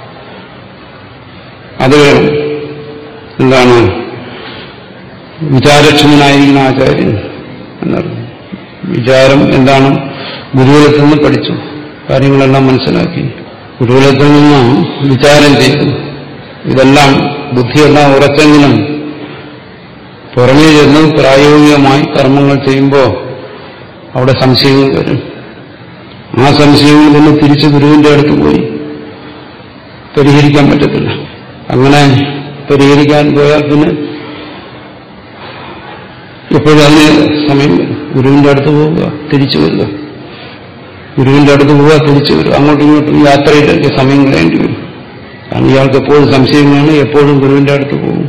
അത് വേണം എന്താണ് വിചാരക്ഷമനായിരിക്കുന്ന ആചാര്യൻ എന്നറിയും വിചാരം എന്താണ് ഗുരുകുലത്തിൽ നിന്ന് പഠിച്ചു കാര്യങ്ങളെല്ലാം മനസ്സിലാക്കി ഗുരുകുലത്തിൽ നിന്ന് വിചാരം ചെയ്തു ഇതെല്ലാം ബുദ്ധിയെല്ലാം ഉറച്ചെങ്കിലും പുറമേ ചെന്ന് പ്രായോഗികമായി കർമ്മങ്ങൾ ചെയ്യുമ്പോൾ അവിടെ സംശയങ്ങൾ വരും ആ സംശയങ്ങൾ കൊണ്ട് തിരിച്ച് ഗുരുവിന്റെ അടുത്ത് പോയി പരിഹരിക്കാൻ പറ്റത്തില്ല അങ്ങനെ പരിഹരിക്കാൻ പോയാൽ പിന്നെ എപ്പോഴും അതിന് സമയം വരും ഗുരുവിന്റെ അടുത്ത് പോവുക തിരിച്ചു വരിക ഗുരുവിന്റെ അടുത്ത് പോവുക തിരിച്ചു വരിക അങ്ങോട്ടും ഇങ്ങോട്ടും യാത്രയിലേക്ക് സമയം കളയേണ്ടി വരും കാരണം ഇയാൾക്ക് എപ്പോഴും സംശയമാണ് എപ്പോഴും ഗുരുവിന്റെ അടുത്ത് പോകും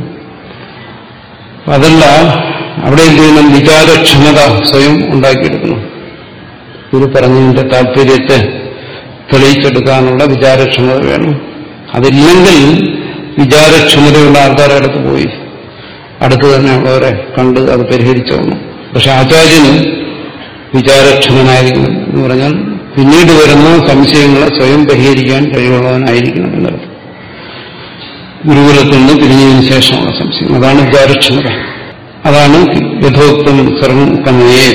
അതല്ല അവിടെ എന്ത് ചെയ്യണം വിചാരക്ഷമത സ്വയം ഉണ്ടാക്കിയെടുക്കണം ഗുരു പറഞ്ഞതിന്റെ താല്പര്യത്തെ തെളിയിച്ചെടുക്കാനുള്ള വിചാരക്ഷമത വേണം അതില്ലെങ്കിൽ വിചാരക്ഷമതയുള്ള ആൾക്കാരുടെ അടുത്ത് പോയി അടുത്ത് തന്നെ ഉള്ളവരെ കണ്ട് അത് പരിഹരിച്ചോണം പക്ഷെ ആചാര്യന് വിചാരക്ഷമനായിരിക്കണം എന്ന് പറഞ്ഞാൽ പിന്നീട് വരുന്ന സംശയങ്ങളെ സ്വയം പരിഹരിക്കാൻ കഴിവുള്ളവനായിരിക്കണം എന്നർത്ഥം ഗുരുകുലത്തിൽ നിന്ന് പിരിഞ്ഞതിന് ശേഷമുള്ള സംശയം അതാണ് വിചാരക്ഷമത അതാണ് യഥോക്തം സർവം കമയെ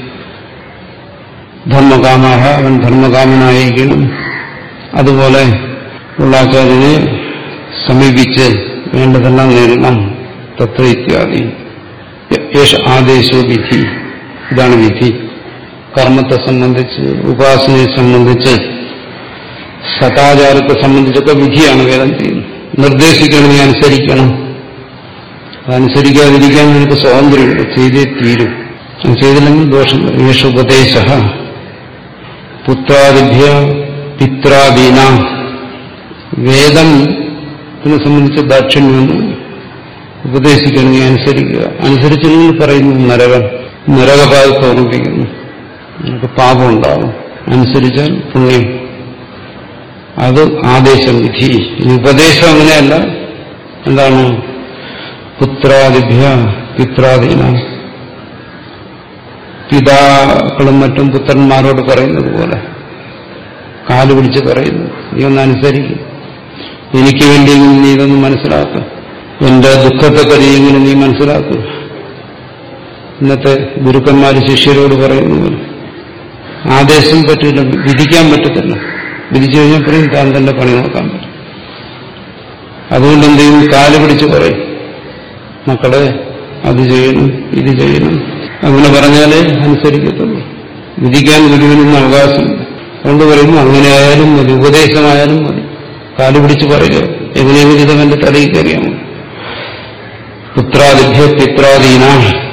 ധർമ്മകാമാഹ അവൻ ധർമ്മകാമനായിരിക്കണം അതുപോലെ ഉള്ള ആചാര്യനെ സമീപിച്ച് വേണ്ടതെല്ലാം നേരിടണം തത്വ ഇത്യാദി യേശ ആദേശോ വിധി ഇതാണ് വിധി കർമ്മത്തെ സംബന്ധിച്ച് ഉപാസനയെ സംബന്ധിച്ച് സദാചാരത്തെ സംബന്ധിച്ചൊക്കെ വിധിയാണ് വേദം ചെയ്യുന്നത് നിർദ്ദേശിക്കണം നീ അനുസരിക്കണം അതനുസരിക്കാതിരിക്കാൻ നിനക്ക് സ്വാതന്ത്ര്യമുണ്ട് ചെയ്തേ തീരും അത് ചെയ്തില്ലെങ്കിൽ ദോഷം വരും യേശ ഉപദേശ പുത്രാദിഭ്യ പിത്രാദീന വേദത്തിനെ സംബന്ധിച്ച് ദാക്ഷിണ്യൊന്നും ഉപദേശിക്കണം നീ അനുസരിക്കുക അനുസരിച്ചില്ലെങ്കിൽ പറയുന്നു നരകം നരകപാതത്തെ ഓർമ്മിപ്പിക്കുന്നു നിനക്ക് പാപം ഉണ്ടാവും അനുസരിച്ചാൽ പുണ്യം അത് ആദേശം വിധി ഇനി ഉപദേശം അങ്ങനെയല്ല എന്താണ് പുത്രാദിഭ്യ പിത്രാദീന പിതാക്കളും മറ്റും പുത്രന്മാരോട് പറയുന്നത് പോലെ കാല് പിടിച്ച് പറയുന്നു നീ ഒന്ന് അനുസരിക്കും എനിക്ക് വേണ്ടിയെങ്കിലും നീ ഇതൊന്ന് മനസ്സിലാക്കും എന്റെ ദുഃഖത്തെ കഴിയെങ്കിലും നീ മനസ്സിലാക്കും ഇന്നത്തെ ഗുരുക്കന്മാര് ശിഷ്യരോട് പറയുന്നു പോലെ ആദേശം പറ്റില്ല വിധിക്കാൻ പറ്റത്തില്ല വിധിച്ചു കഴിഞ്ഞാൽ പറയും താൻ തന്റെ പണി നോക്കാൻ പറ്റും അതുകൊണ്ട് എന്ത് ചെയ്യും കാല് പിടിച്ച് പറയും മക്കളെ അത് ചെയ്യണം ഇത് ചെയ്യണം അങ്ങനെ പറഞ്ഞാലേ അനുസരിക്കത്തുള്ളൂ വിധിക്കാൻ ഗുരുവിനൊന്നും അവകാശമില്ല അതുകൊണ്ട് പറയുന്നു അങ്ങനെ ആയാലും മതി ഉപദേശമായാലും മതി കാല് പിടിച്ച് പറയുക എങ്ങനെയെങ്കിലും ഇതവന്റെ തലയിൽ കയറിയാൽ പുത്രാദിഭ്യ പിത്രാദീന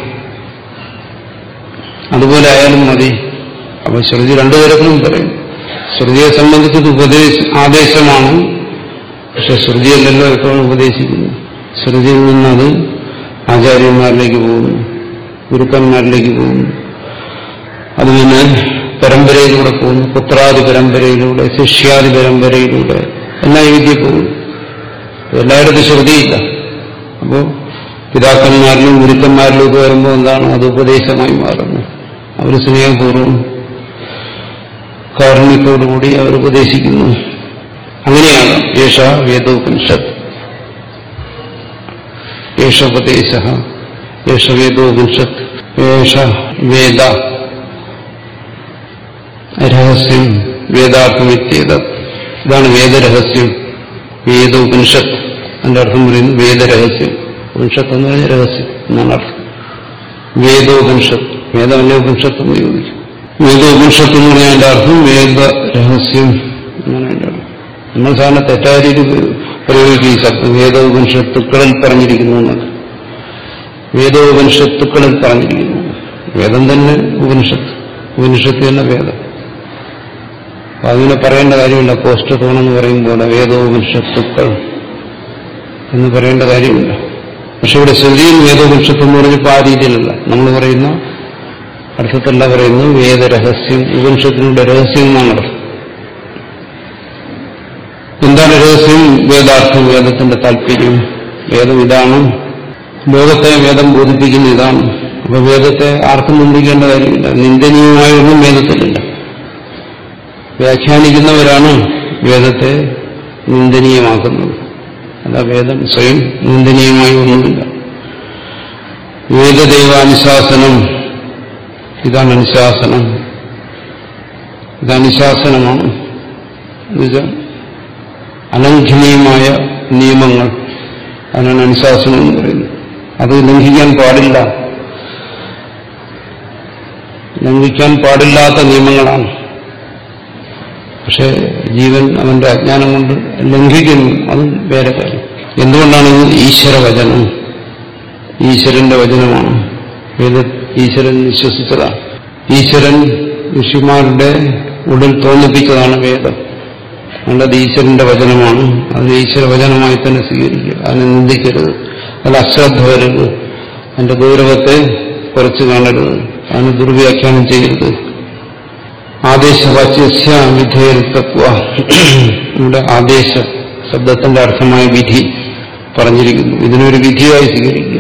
അതുപോലെ ആയാലും മതി അപ്പൊ ശ്രുതി രണ്ടുതരത്തിലും പറയും ശ്രുതിയെ സംബന്ധിച്ചത് ഉപദേശ ആദേശമാണ് പക്ഷെ ശ്രുതിയല്ലല്ലോ എപ്പോഴും ഉപദേശിക്കുന്നു ശ്രുതിയിൽ നിന്നത് ആചാര്യന്മാരിലേക്ക് പോകുന്നു ഗുരുക്കന്മാരിലേക്ക് പോകുന്നു അത് പിന്നെ പരമ്പരയിലൂടെ പോകുന്നു പുത്രാദി പരമ്പരയിലൂടെ ശിഷ്യാദി പരമ്പരയിലൂടെ എല്ലാ വിദ്യ പോകുന്നു എല്ലായിടത്തും ശ്രുതിയില്ല അപ്പോൾ പിതാക്കന്മാരിലും ഗുരുക്കന്മാരിലും ഒക്കെ വരുമ്പോൾ എന്താണ് അത് ഉപദേശമായി മാറുന്നു അവർ സ്നേഹപൂർവ്വം കാരുണ്യത്തോടുകൂടി അവർ ഉപദേശിക്കുന്നു അങ്ങനെയാണ് യേശ വേദോപനിഷത്ത് യേശോപദേശ യേശ വേദോപനിഷത്ത് യേശ വേദ രഹസ്യം വേദാർത്ഥമിത്യേത ഇതാണ് വേദരഹസ്യം വേദ ഉപനിഷത്ത് അതിന്റെ അർത്ഥം പറയുന്നു വേദരഹസ്യം ഉപനിഷത്ത് എന്ന് പറഞ്ഞ രഹസ്യം എന്നാണ് അർത്ഥം വേദോപനിഷത്ത് വേദമല്ല ഉപനിഷത്ത് എന്ന് ചോദിക്കും വേദോപനിഷത്ത് എന്ന് പറഞ്ഞാൽ അതിന്റെ അർത്ഥം വേദ രഹസ്യം എന്നാണ് അതിന്റെ അർത്ഥം നമ്മൾ സാധാരണ തെറ്റായ രീതിയിൽ പ്രയോഗിക്കും ഈ ശബ്ദം വേദോപനിഷത്തുക്കളിൽ പറഞ്ഞിരിക്കുന്നു എന്നൊക്കെ വേദോപനിഷത്തുക്കളിൽ പറഞ്ഞിരിക്കുന്നു വേദം തന്നെ ഉപനിഷത്ത് ഉപനിഷത്ത് തന്നെ വേദം അപ്പൊ അതിനെ പറയേണ്ട കാര്യമില്ല പോസ്റ്റ് തോണെന്ന് പറയുമ്പോൾ വേദോപനിഷത്തുക്കൾ എന്ന് പറയേണ്ട കാര്യമില്ല പക്ഷെ ഇവിടെ ശ്രുതിയിൽ വേദോപനിഷത്ത് എന്ന് പറഞ്ഞപ്പോൾ ആ രീതിയിലല്ല നമ്മൾ പറയുന്ന അർത്ഥത്തല്ല പറയുന്നു വേദരഹസ്യം ഉപനിഷത്തിനുള്ള രഹസ്യം എന്നാണ് അർത്ഥം എന്താണ് രഹസ്യം വേദാർത്ഥം വേദത്തിന്റെ താല്പര്യം വേദം ഇതാണ് ലോകത്തെ വേദം ബോധിപ്പിക്കുന്ന ഇതാണ് അപ്പൊ വേദത്തെ ആർക്കും നിന്ദിക്കേണ്ട കാര്യമില്ല നിന്ദനീയമായൊന്നും വേദത്തിലില്ല വ്യാഖ്യാനിക്കുന്നവരാണ് വേദത്തെ നിന്ദനീയമാക്കുന്നത് അല്ല വേദം സ്വയം നിന്ദനീയമായി ഒന്നുമില്ല വേദദൈവാനുശാസനം ഇതാണ് അനുശാസനം ഇത് അനുശാസനമാണ് എന്നുവെച്ചാൽ അലംഘനീയമായ നിയമങ്ങൾ അതിനാണ് അനുശാസനം എന്ന് പറയുന്നത് അത് ലംഘിക്കാൻ പാടില്ല ലംഘിക്കാൻ പാടില്ലാത്ത നിയമങ്ങളാണ് പക്ഷെ ജീവൻ അവന്റെ അജ്ഞാനം കൊണ്ട് ലംഘിക്കുന്നു അതും വേറെ കാര്യം എന്തുകൊണ്ടാണ് ഇത് ഈശ്വരവചനം ഈശ്വരന്റെ വചനമാണ് വേദ ഈശ്വരൻ വിശ്വസിച്ചതാണ് ഈശ്വരൻ ഋഷിമാരുടെ ഉള്ളിൽ തോന്നിപ്പിച്ചതാണ് വേദം അതുകൊണ്ട് അത് ഈശ്വരന്റെ വചനമാണ് അതിന് ഈശ്വര വചനമായി തന്നെ സ്വീകരിക്കുക അതിനെ നിന്ദിക്കരുത് അതിൽ അശ്രദ്ധ വരരുത് അതിന്റെ ഗൗരവത്തെ കുറച്ച് കാണരുത് അതിന് ദുർവ്യാഖ്യാനം ചെയ്യരുത് ആദേശവാച്യസ്യ വിധേയത്വ ഇവിടെ ആദേശ ശബ്ദത്തിന്റെ അർത്ഥമായ വിധി പറഞ്ഞിരിക്കുന്നു ഇതിനൊരു വിധിയായി സ്വീകരിക്കുക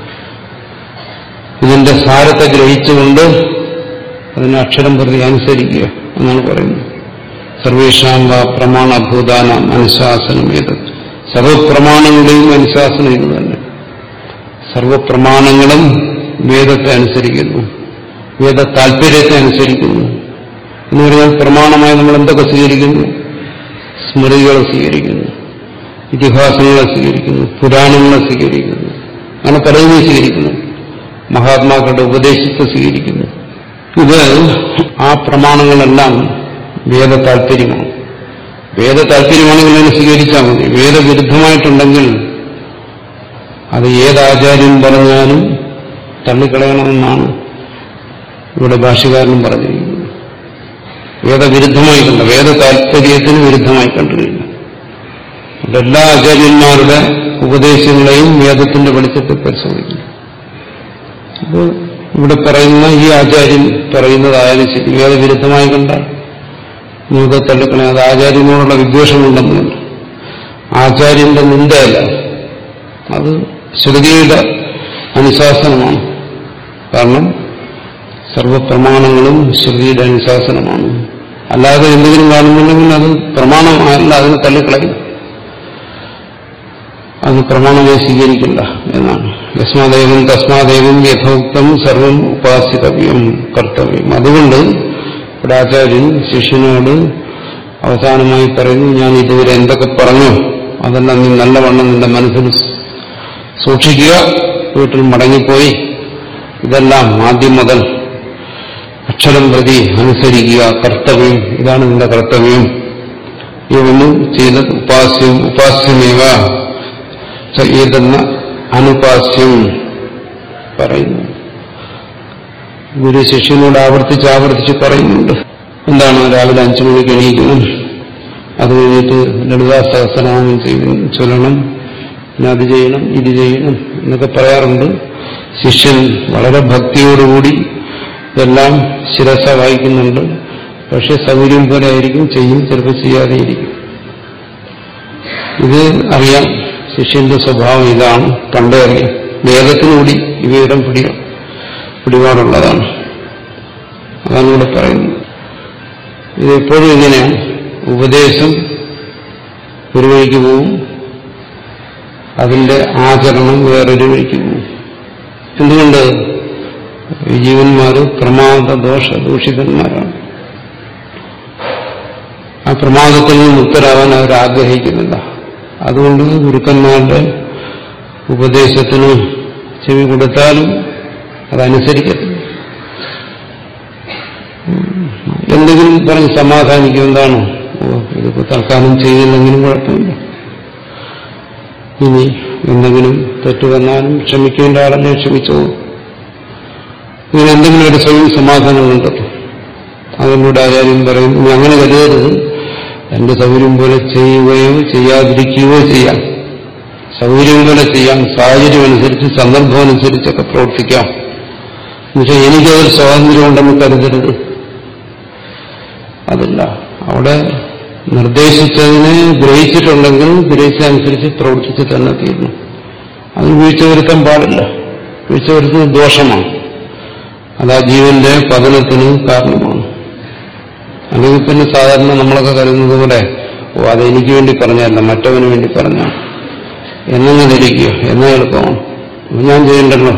ഇതിന്റെ സാരത്തെ ഗ്രഹിച്ചുകൊണ്ട് അതിനെ അക്ഷരം പ്രതി അനുസരിക്കുക എന്നാണ് പറയുന്നത് സർവേഷാം വാ പ്രമാണഭൂതാനാം അനുശാസനം ഏത് സർവപ്രമാണങ്ങളുടെയും അനുശാസനം ഇത് തന്നെ സർവപ്രമാണങ്ങളും വേദത്തെ അനുസരിക്കുന്നു വേദ താല്പര്യത്തെ അനുസരിക്കുന്നു എന്ന് പറഞ്ഞാൽ പ്രമാണമായി നമ്മൾ എന്തൊക്കെ സ്വീകരിക്കുന്നു സ്മൃതികളെ സ്വീകരിക്കുന്നു ഇതിഹാസങ്ങളെ സ്വീകരിക്കുന്നു പുരാണങ്ങളെ സ്വീകരിക്കുന്നു അങ്ങനെ പലതിനെ സ്വീകരിക്കുന്നു മഹാത്മാക്കളുടെ ഉപദേശത്തെ സ്വീകരിക്കുന്നു ഇത് ആ പ്രമാണങ്ങളെല്ലാം വേദ താല്പര്യമാണ് വേദ താല്പര്യമാണെങ്കിൽ അതിനെ സ്വീകരിച്ചാൽ മതി വേദവിരുദ്ധമായിട്ടുണ്ടെങ്കിൽ അത് ഏതാചാര്യം പറഞ്ഞാലും തള്ളിക്കളയണമെന്നാണ് ഇവിടെ ഭാഷകാരനും പറഞ്ഞിരിക്കുന്നത് വേദവിരുദ്ധമായി കണ്ട വേദ താല്പര്യത്തിന് വിരുദ്ധമായി കണ്ടിരിക്കുന്നു അതുകൊണ്ട് എല്ലാ ആചാര്യന്മാരുടെ ഉപദേശങ്ങളെയും വേദത്തിന്റെ വെളിച്ചത്തിൽ പരിശോധിക്കുന്നു അപ്പോൾ ഇവിടെ പറയുന്ന ഈ ആചാര്യൻ പറയുന്നതായാലും ശരി വേദവിരുദ്ധമായി കണ്ടാൽ നിങ്ങൾക്ക് തള്ളിക്കളെ അത് ആചാര്യനോടുള്ള വിദ്വേഷമുണ്ടെന്നുണ്ട് ആചാര്യന്റെ നിന്ദയല്ല അത് ശ്രുതിയുടെ അനുശാസനമാണ് കാരണം സർവപ്രമാണങ്ങളും ശ്രുതിയുടെ അനുശാസനമാണ് അല്ലാതെ എന്തെങ്കിലും കാണുന്നുണ്ടെങ്കിൽ അത് പ്രമാണമല്ല അതിനെ തള്ളിക്കളയും അത് പ്രമാണമായി സ്വീകരിക്കില്ല എന്നാണ് യസ്മാദേവം തസ്മാദേവം യഥോക്തം സർവം ഉപാസിതവ്യം കർത്തവ്യം അതുകൊണ്ട് ഇവിടെ ആചാര്യൻ ശിഷ്യനോട് അവസാനമായി പറയുന്നു ഞാൻ ഇതുവരെ എന്തൊക്കെ പറഞ്ഞു അതെല്ലാം നീ നല്ലവണ്ണം നിന്റെ മനസ്സിൽ സൂക്ഷിക്കുക വീട്ടിൽ മടങ്ങിപ്പോയി ഇതെല്ലാം ആദ്യം മുതൽ അക്ഷരം പ്രതി അനുസരിക്കുക കർത്തവ്യം ഇതാണ് നിന്റെ കർത്തവ്യം ഇവനും ചെയ്ത ഉപാസ്യം ഉപാസ്യമേവ ഏതെന്ന അനുപാസ്യം പറയുന്നു ഗുരു ശിഷ്യനോട് ആവർത്തിച്ച് ആവർത്തിച്ച് പറയുന്നുണ്ട് എന്താണ് രാവിലെ അഞ്ചു മണിക്ക് എണീക്കണം അത് കഴിഞ്ഞിട്ട് ലളിതാ സഹസ്രനാമം ചെയ്ത് ചൊല്ലണം പിന്നെ അത് ചെയ്യണം ഇത് ചെയ്യണം എന്നൊക്കെ പറയാറുണ്ട് ശിഷ്യൻ വളരെ ഭക്തിയോടുകൂടി ഇതെല്ലാം ശിരസ വായിക്കുന്നുണ്ട് പക്ഷെ സൗകര്യം പോലെ ആയിരിക്കും ചെയ്യും ചിലപ്പോൾ ചെയ്യാതെ ഇരിക്കും ഇത് അറിയാം ശിഷ്യന്റെ സ്വഭാവം ഇതാണ് കണ്ടേ അറിയാം വേദത്തിനുകൂടി ഈ വിവരം പിടി പിടിപാടുള്ളതാണ് അതാണ് ഇവിടെ പറയുന്നത് ഇത് എപ്പോഴും ഇങ്ങനെയാണ് ഉപദേശം ഒരു വഴിക്ക് പോവും അതിന്റെ ആചരണം വേറൊരു വഴിക്ക് പോവും എന്തുകൊണ്ട് ഈ ജീവന്മാര് പ്രമാദ ദോഷ ദൂഷിതന്മാരാണ് ആ പ്രമാദത്തിൽ നിന്ന് മുക്തരാവാൻ അവർ ആഗ്രഹിക്കുന്നില്ല അതുകൊണ്ട് ഗുരുക്കന്മാരുടെ ഉപദേശത്തിന് ചെവി കൊടുത്താലും അതനുസരിക്കത്തില്ല എന്തെങ്കിലും പറഞ്ഞ് സമാധാനിക്കും എന്താണ് ഓ ഇതിപ്പോ തൽക്കാലം ചെയ്തില്ലെങ്കിലും കുഴപ്പമില്ല ഇനി എന്തെങ്കിലും തെറ്റ് വന്നാലും ക്ഷമിക്കേണ്ട ആളല്ലേ ക്ഷമിച്ചോ ഇങ്ങനെ എന്തെങ്കിലും ഒരു സ്വയം സമാധാനം കണ്ടെത്തും അതിനോട് ആചാര്യം പറയും ഇനി അങ്ങനെ കരുതരുത് എന്റെ സൗകര്യം പോലെ ചെയ്യുകയോ ചെയ്യാതിരിക്കുകയോ ചെയ്യാം സൗകര്യം പോലെ ചെയ്യാം സാഹചര്യം അനുസരിച്ച് സന്ദർഭം അനുസരിച്ചൊക്കെ പ്രവർത്തിക്കാം എന്നുവെച്ചാൽ എനിക്കതൊരു സ്വാതന്ത്ര്യം ഉണ്ടെന്ന് കരുതരുത് അതല്ല അവിടെ നിർദ്ദേശിച്ചതിനെ ഗ്രഹിച്ചിട്ടുണ്ടെങ്കിൽ ഗ്രഹിച്ചതനുസരിച്ച് പ്രവർത്തിച്ച് തന്നെ തീരണം അതിന് വീഴ്ച വരുത്താൻ പാടില്ല വീഴ്ച വരുത്തുന്നത് ദോഷമാണ് അത് ആ ജീവന്റെ പതനത്തിന് കാരണമാണ് അല്ലെങ്കിൽ പിന്നെ സാധാരണ നമ്മളൊക്കെ കരുതുന്നത് പോലെ ഓ അത് എനിക്ക് വേണ്ടി പറഞ്ഞല്ല മറ്റവന് വേണ്ടി പറഞ്ഞ എന്നങ്ങനെ ഇരിക്കുക എന്നാ എളുപ്പമാണ് അപ്പൊ ഞാൻ ചെയ്യേണ്ടല്ലോ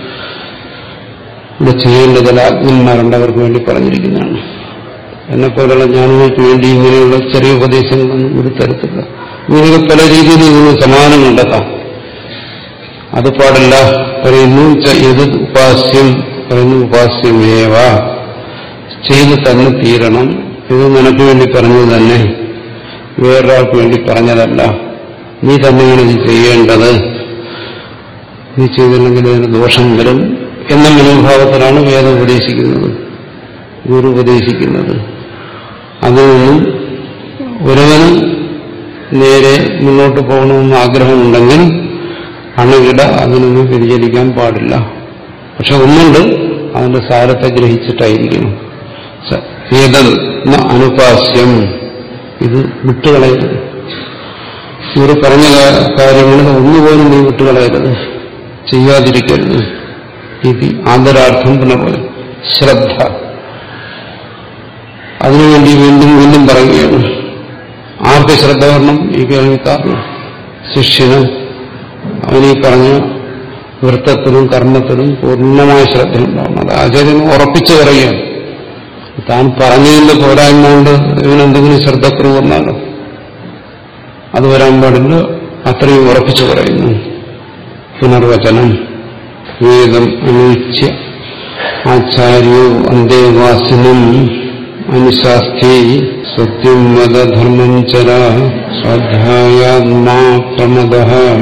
ഇവിടെ ചെയ്യേണ്ട ചില അജ്ഞന്മാരുണ്ട് അവർക്ക് വേണ്ടി പറഞ്ഞിരിക്കുന്നതാണ് എന്നെപ്പോലുള്ള ജ്ഞാനികൾക്ക് വേണ്ടി ഇങ്ങനെയുള്ള ചെറിയ ഉപദേശങ്ങളൊന്നും ഒരു തരത്തില്ല ഇങ്ങനെയൊക്കെ പല രീതിയിൽ ഇതിന് സമാനം കണ്ടെത്താം അത് പാടില്ല പറയുന്നു ച ഇത് ഉപാസ്യം പറയുന്നു ഉപാസ്യമേവ ചെയ്ത് തന്നെ തീരണം ഇത് നിനക്ക് വേണ്ടി പറഞ്ഞത് തന്നെ വേറൊരാൾക്ക് വേണ്ടി പറഞ്ഞതല്ല നീ തന്നെയാണ് ഇത് ചെയ്യേണ്ടത് നീ ചെയ്തില്ലെങ്കിൽ അതിന് ദോഷം വരും എന്ന മനോഭാവത്തിലാണ് വേദം ഉപദേശിക്കുന്നത് ഗുരു ഉപദേശിക്കുന്നത് അതിൽ നിന്നും ഒരുവന് നേരെ മുന്നോട്ട് പോകണമെന്ന് ആഗ്രഹമുണ്ടെങ്കിൽ അണുകിട അതിനൊന്നും വ്യതിചലിക്കാൻ പാടില്ല പക്ഷെ ഒന്നുണ്ട് അതിന്റെ സാരത്തെ ഗ്രഹിച്ചിട്ടായിരിക്കണം സ- ഏതൽ ന അനുപാസ്യം ഇത് വിട്ടുകളയരുത് ഇവർ പറഞ്ഞ കാ- കാര്യങ്ങളിൽ ഒന്നുപോലും നീ വിട്ടുകളയരുത് ചെയ്യാതിരിക്കരുത് ഇത് ആന്തരാർത്ഥം പുനർപോലെ ശ്രദ്ധ അതിനുവേണ്ടി വീണ്ടും വീണ്ടും പറയുകയാണ് ആർക്ക് ശ്രദ്ധ വരണം ഈ കേൾവിക്കാരന് ശിഷ്യന് അവനീ പറഞ്ഞ വൃത്തത്തിനും കർമ്മത്തിനും പൂർണ്ണമായ ശ്രദ്ധയുണ്ടാവണം അത് ആചാര്യൻ ഉറപ്പിച്ചു പറയുകയാണ് താൻ പറഞ്ഞതിന്റെ പോരായ്മ കൊണ്ട് ഇവനെന്തെങ്കിലും ശ്രദ്ധക്കുറവ് വന്നാലോ അത് വരാൻ പാടില്ല അത്രയും ഉറപ്പിച്ചു പറയുന്നു പുനർവചനം വേദം അനുച്യ ആചാര്യോ അന്തേവാസിനം അനുശാസ്തി സത്യം വധർമ്മം ചര സ്വാധ്യായാത്മാ പ്രമദ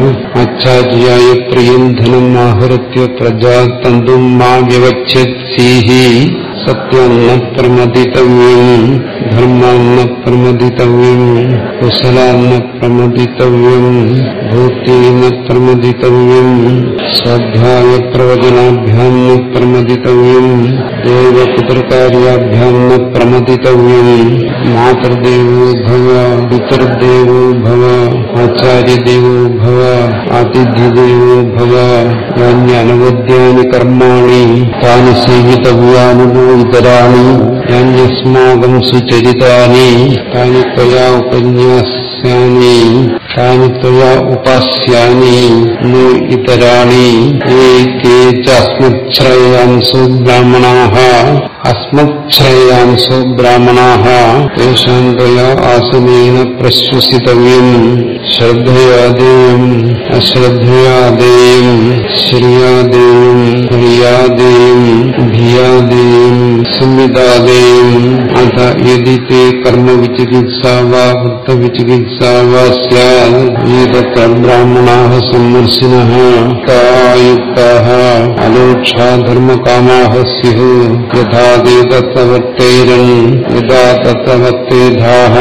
ആചാര്യായ പ്രിയം ധനം ആഹൃത്യ പ്രജാതന്തും മാ വ്യവച്ഛേത്സീഹി സത്യം ന പ്രമദിതവ്യം ധർമ്മം ന പ്രമദിതവ്യം കുശലാൻ ന പ്രമദിതവ്യം ഭൂതി ന പ്രമദിതവ്യം സ്വാധ്യായ പ്രവചനാഭ്യാം ന പ്രമദിതവ്യം ദേവപിതൃകാര്യാഭ്യാം ന പ്രമദിതവ്യം മാതൃദേവോ ഭവ പിതൃദേവോ ഭവ ആചാര്യദേവോ ഭവ ആതിഥ്യദേവോ ഭവ യാന്യനവദ്യാനി കർമാണി താനി സേവിതവ്യാനി ഇതരാണി യാന്യസ്മാകം സുചരിതാനി താനി ത്വയാ ഉപന്യാസ്യാനി താനി ത്വയാ ഉപാസ്യാനി ന ഇതരാണി യേ തേ ച അസ്മച്ഛ്രയാംസോ ബ്രാഹ്മണാഃ അസ്മച്ഛ്രയാംസോ ബ്രാഹ്മണാഃ തേഷാം ത്വയാ ആസനേന പ്രശ്വസിതവ്യം ശ്രദ്ധയാദേയം അശ്രദ്ധയാദേയം ശ്രിയാദേയം ഹരിയാദേയം ധിയാദേയം സംവിദാദേയം അഥ യദി തേ കർമ്മവിചികിത്സാ വാ വൃത്തവിചികിത്സാ വാ സ്യാത് ഏതത്ര ബ്രാഹ്മണാः സമ്മർശിനः കായുക്താः അലോക്ഷാധർമ്മകാമാः സ്യുः യഥാ ते തത്തവർത്തേരन् യഥാ തത്തവർത്തേധാः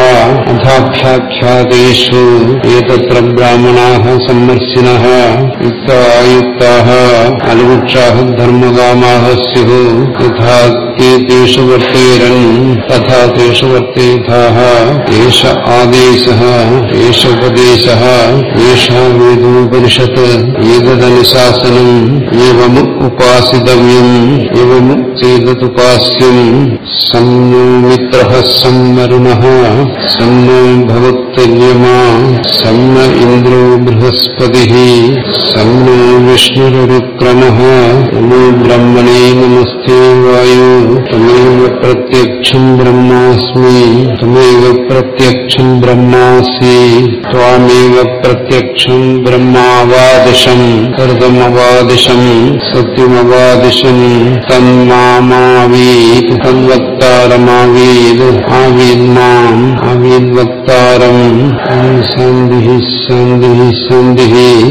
അഥാഭ്യാഖ്യാതേഷു ഏതത്ര ബ്രാഹ്മണാः സമ്മർശിനः യുക്തായുക്താः അലോക്ഷാः ധർമ്മകാമാः സ്യുः യഥാ ते तेषु वर्तेरन् तथा तेषु वर्तेथाः एष आदेशः एष उपदेशः एषा वेदोपनिषत् एतदनुशासनम् एवम् उपासितव्यम् एवम् चेदुपास्यम् सन्नो मित्रः संवरुणः सन्नो भवत्तर्यमा सन्न इन्द्रो बृहस्पतिः सन्नो विष्णुरुक्रमः नमो ब्रह्मणे नमस्ते वायु തമേവ പ്രത്യക്ഷം ബ്രഹ്മാസ്മി തമേവ പ്രത്യക്ഷം ബ്രഹ്മാസി ത്വാമേവ പ്രത്യക്ഷം ബ്രഹ്മാവാദിഷം ഹൃദമവാദിഷം സത്യമവാദിഷം തന്മാമാവീത് തദ്വക്താരമാവീത് ആവീന്മാം ആവീദ്വക്താരം ശാന്തി ശാന്തി ശാന്തി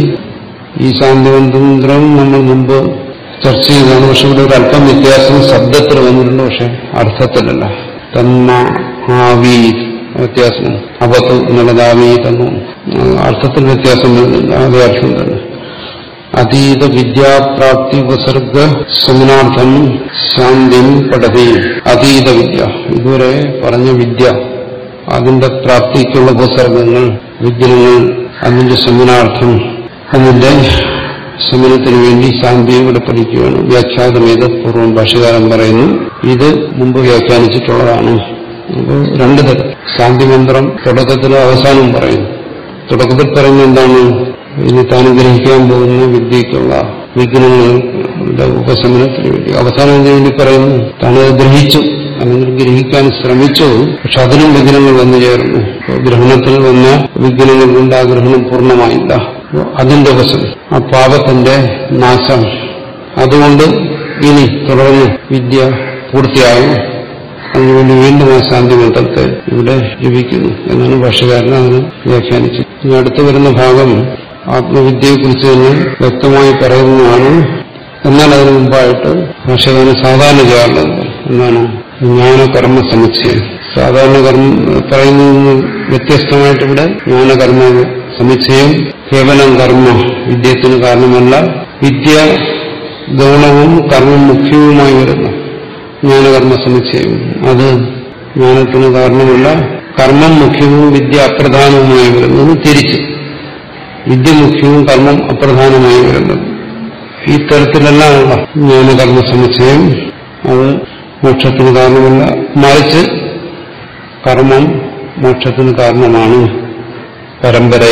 ഈ ശാന്തിമന്ത്രം നമ്മൾ മുമ്പ് ചർച്ച ചെയ്തതാണ് പക്ഷെ ഇവിടെ ഒരു അല്പം വ്യത്യാസം ശബ്ദത്തിൽ വന്നിട്ടുണ്ട് പക്ഷെ അർത്ഥത്തിലല്ല തന്മ ആവീ വ്യത്യാസം അപത്ത് എന്നുള്ളത് ആവീ തന്നു അർത്ഥത്തിൽ വ്യത്യാസം വരുന്നില്ല അതേ അർത്ഥം തന്നെ അതീത വിദ്യാപ്രാപ്തി ഉപസർഗ ശമനാർത്ഥം ശാന്തി പഠതി അതീത വിദ്യ ഇതുവരെ പറഞ്ഞ വിദ്യ അതിന്റെ പ്രാപ്തിക്കുള്ള ഉപസർഗങ്ങൾ വിഗ്രഹങ്ങൾ അതിന്റെ ശമനാർത്ഥം അതിന്റെ ശമനത്തിന് വേണ്ടി ശാന്തിയും കൂടെ പഠിക്കുകയാണ് വ്യാഖ്യാതമേത് പൂർവ്വം ഭാഷകാരൻ പറയുന്നു ഇത് മുമ്പ് വ്യാഖ്യാനിച്ചിട്ടുള്ളതാണ് അപ്പോൾ രണ്ടു തരം ശാന്തി മന്ത്രം തുടക്കത്തിലും അവസാനവും പറയുന്നു തുടക്കത്തിൽ പറയുന്നത് എന്താണ് ഇനി താൻ ഗ്രഹിക്കാൻ പോകുന്ന വിദ്യക്കുള്ള വിഘ്നങ്ങളുടെ ഉപശമനത്തിന് വേണ്ടി അവസാനം എന്തിനു വേണ്ടി പറയുന്നു താനത് ഗ്രഹിച്ചു അല്ലെങ്കിൽ ഗ്രഹിക്കാൻ ശ്രമിച്ചു പക്ഷെ അതിനും വിഘ്നങ്ങൾ വന്നു ചേർന്നു അപ്പോൾ ഗ്രഹണത്തിൽ വന്ന വിഘ്നങ്ങൾ കൊണ്ട് ആ ഗ്രഹണം പൂർണ്ണമായില്ല അപ്പോൾ അതിന്റെ വശം ആ പാപത്തിന്റെ നാശം അതുകൊണ്ട് ഇനി തുടർന്ന് വിദ്യ പൂർത്തിയാകും അതിനുവേണ്ടി വീണ്ടും ആ ശാന്തി മന്ത്രത്തെ ഇവിടെ ജപിക്കുന്നു എന്നാണ് ഭാഷകാരൻ അതിന് വ്യാഖ്യാനിച്ചത് ഇനി അടുത്തു വരുന്ന ഭാഗം ആത്മവിദ്യയെക്കുറിച്ച് തന്നെ വ്യക്തമായി പറയുന്നതാണ് എന്നാൽ അതിനു മുമ്പായിട്ട് ഭാഷകാരൻ സാധാരണ ചെയ്യാറുള്ളത് എന്താണ് ജ്ഞാനകർമ്മ സമുച്ചയം സാധാരണ കർമ്മ പറയുന്നതിന് വ്യത്യസ്തമായിട്ട് ഇവിടെ ജ്ഞാനകർമ്മ സമുച്ചയം കേവലം കർമ്മ വിദ്യത്തിന് കാരണമല്ല വിദ്യ ഗൗണവും കർമ്മം മുഖ്യവുമായി വരുന്നു ജ്ഞാനകർമ്മ സമുച്ചയം അത് ജ്ഞാനത്തിന് കാരണമല്ല കർമ്മം മുഖ്യവും വിദ്യ അപ്രധാനവുമായി വരുന്നത് തിരിച്ച് വിദ്യ മുഖ്യവും കർമ്മം അപ്രധാനമായി വരുന്നത് ഈ തരത്തിലെല്ലാമുള്ള ജ്ഞാനകർമ്മ സമുച്ചയം അത് മോക്ഷത്തിന് കാരണമല്ല മറിച്ച് കർമ്മം മോക്ഷത്തിന് കാരണമാണ് പരമ്പരയ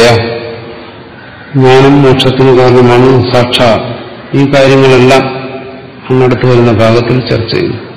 ജ്ഞാനം മോക്ഷത്തിന് കാരണമാണ് സാക്ഷാ ഈ കാര്യങ്ങളെല്ലാം അങ്ങടുത്ത് വരുന്ന ഭാഗത്തിൽ ചർച്ച ചെയ്യും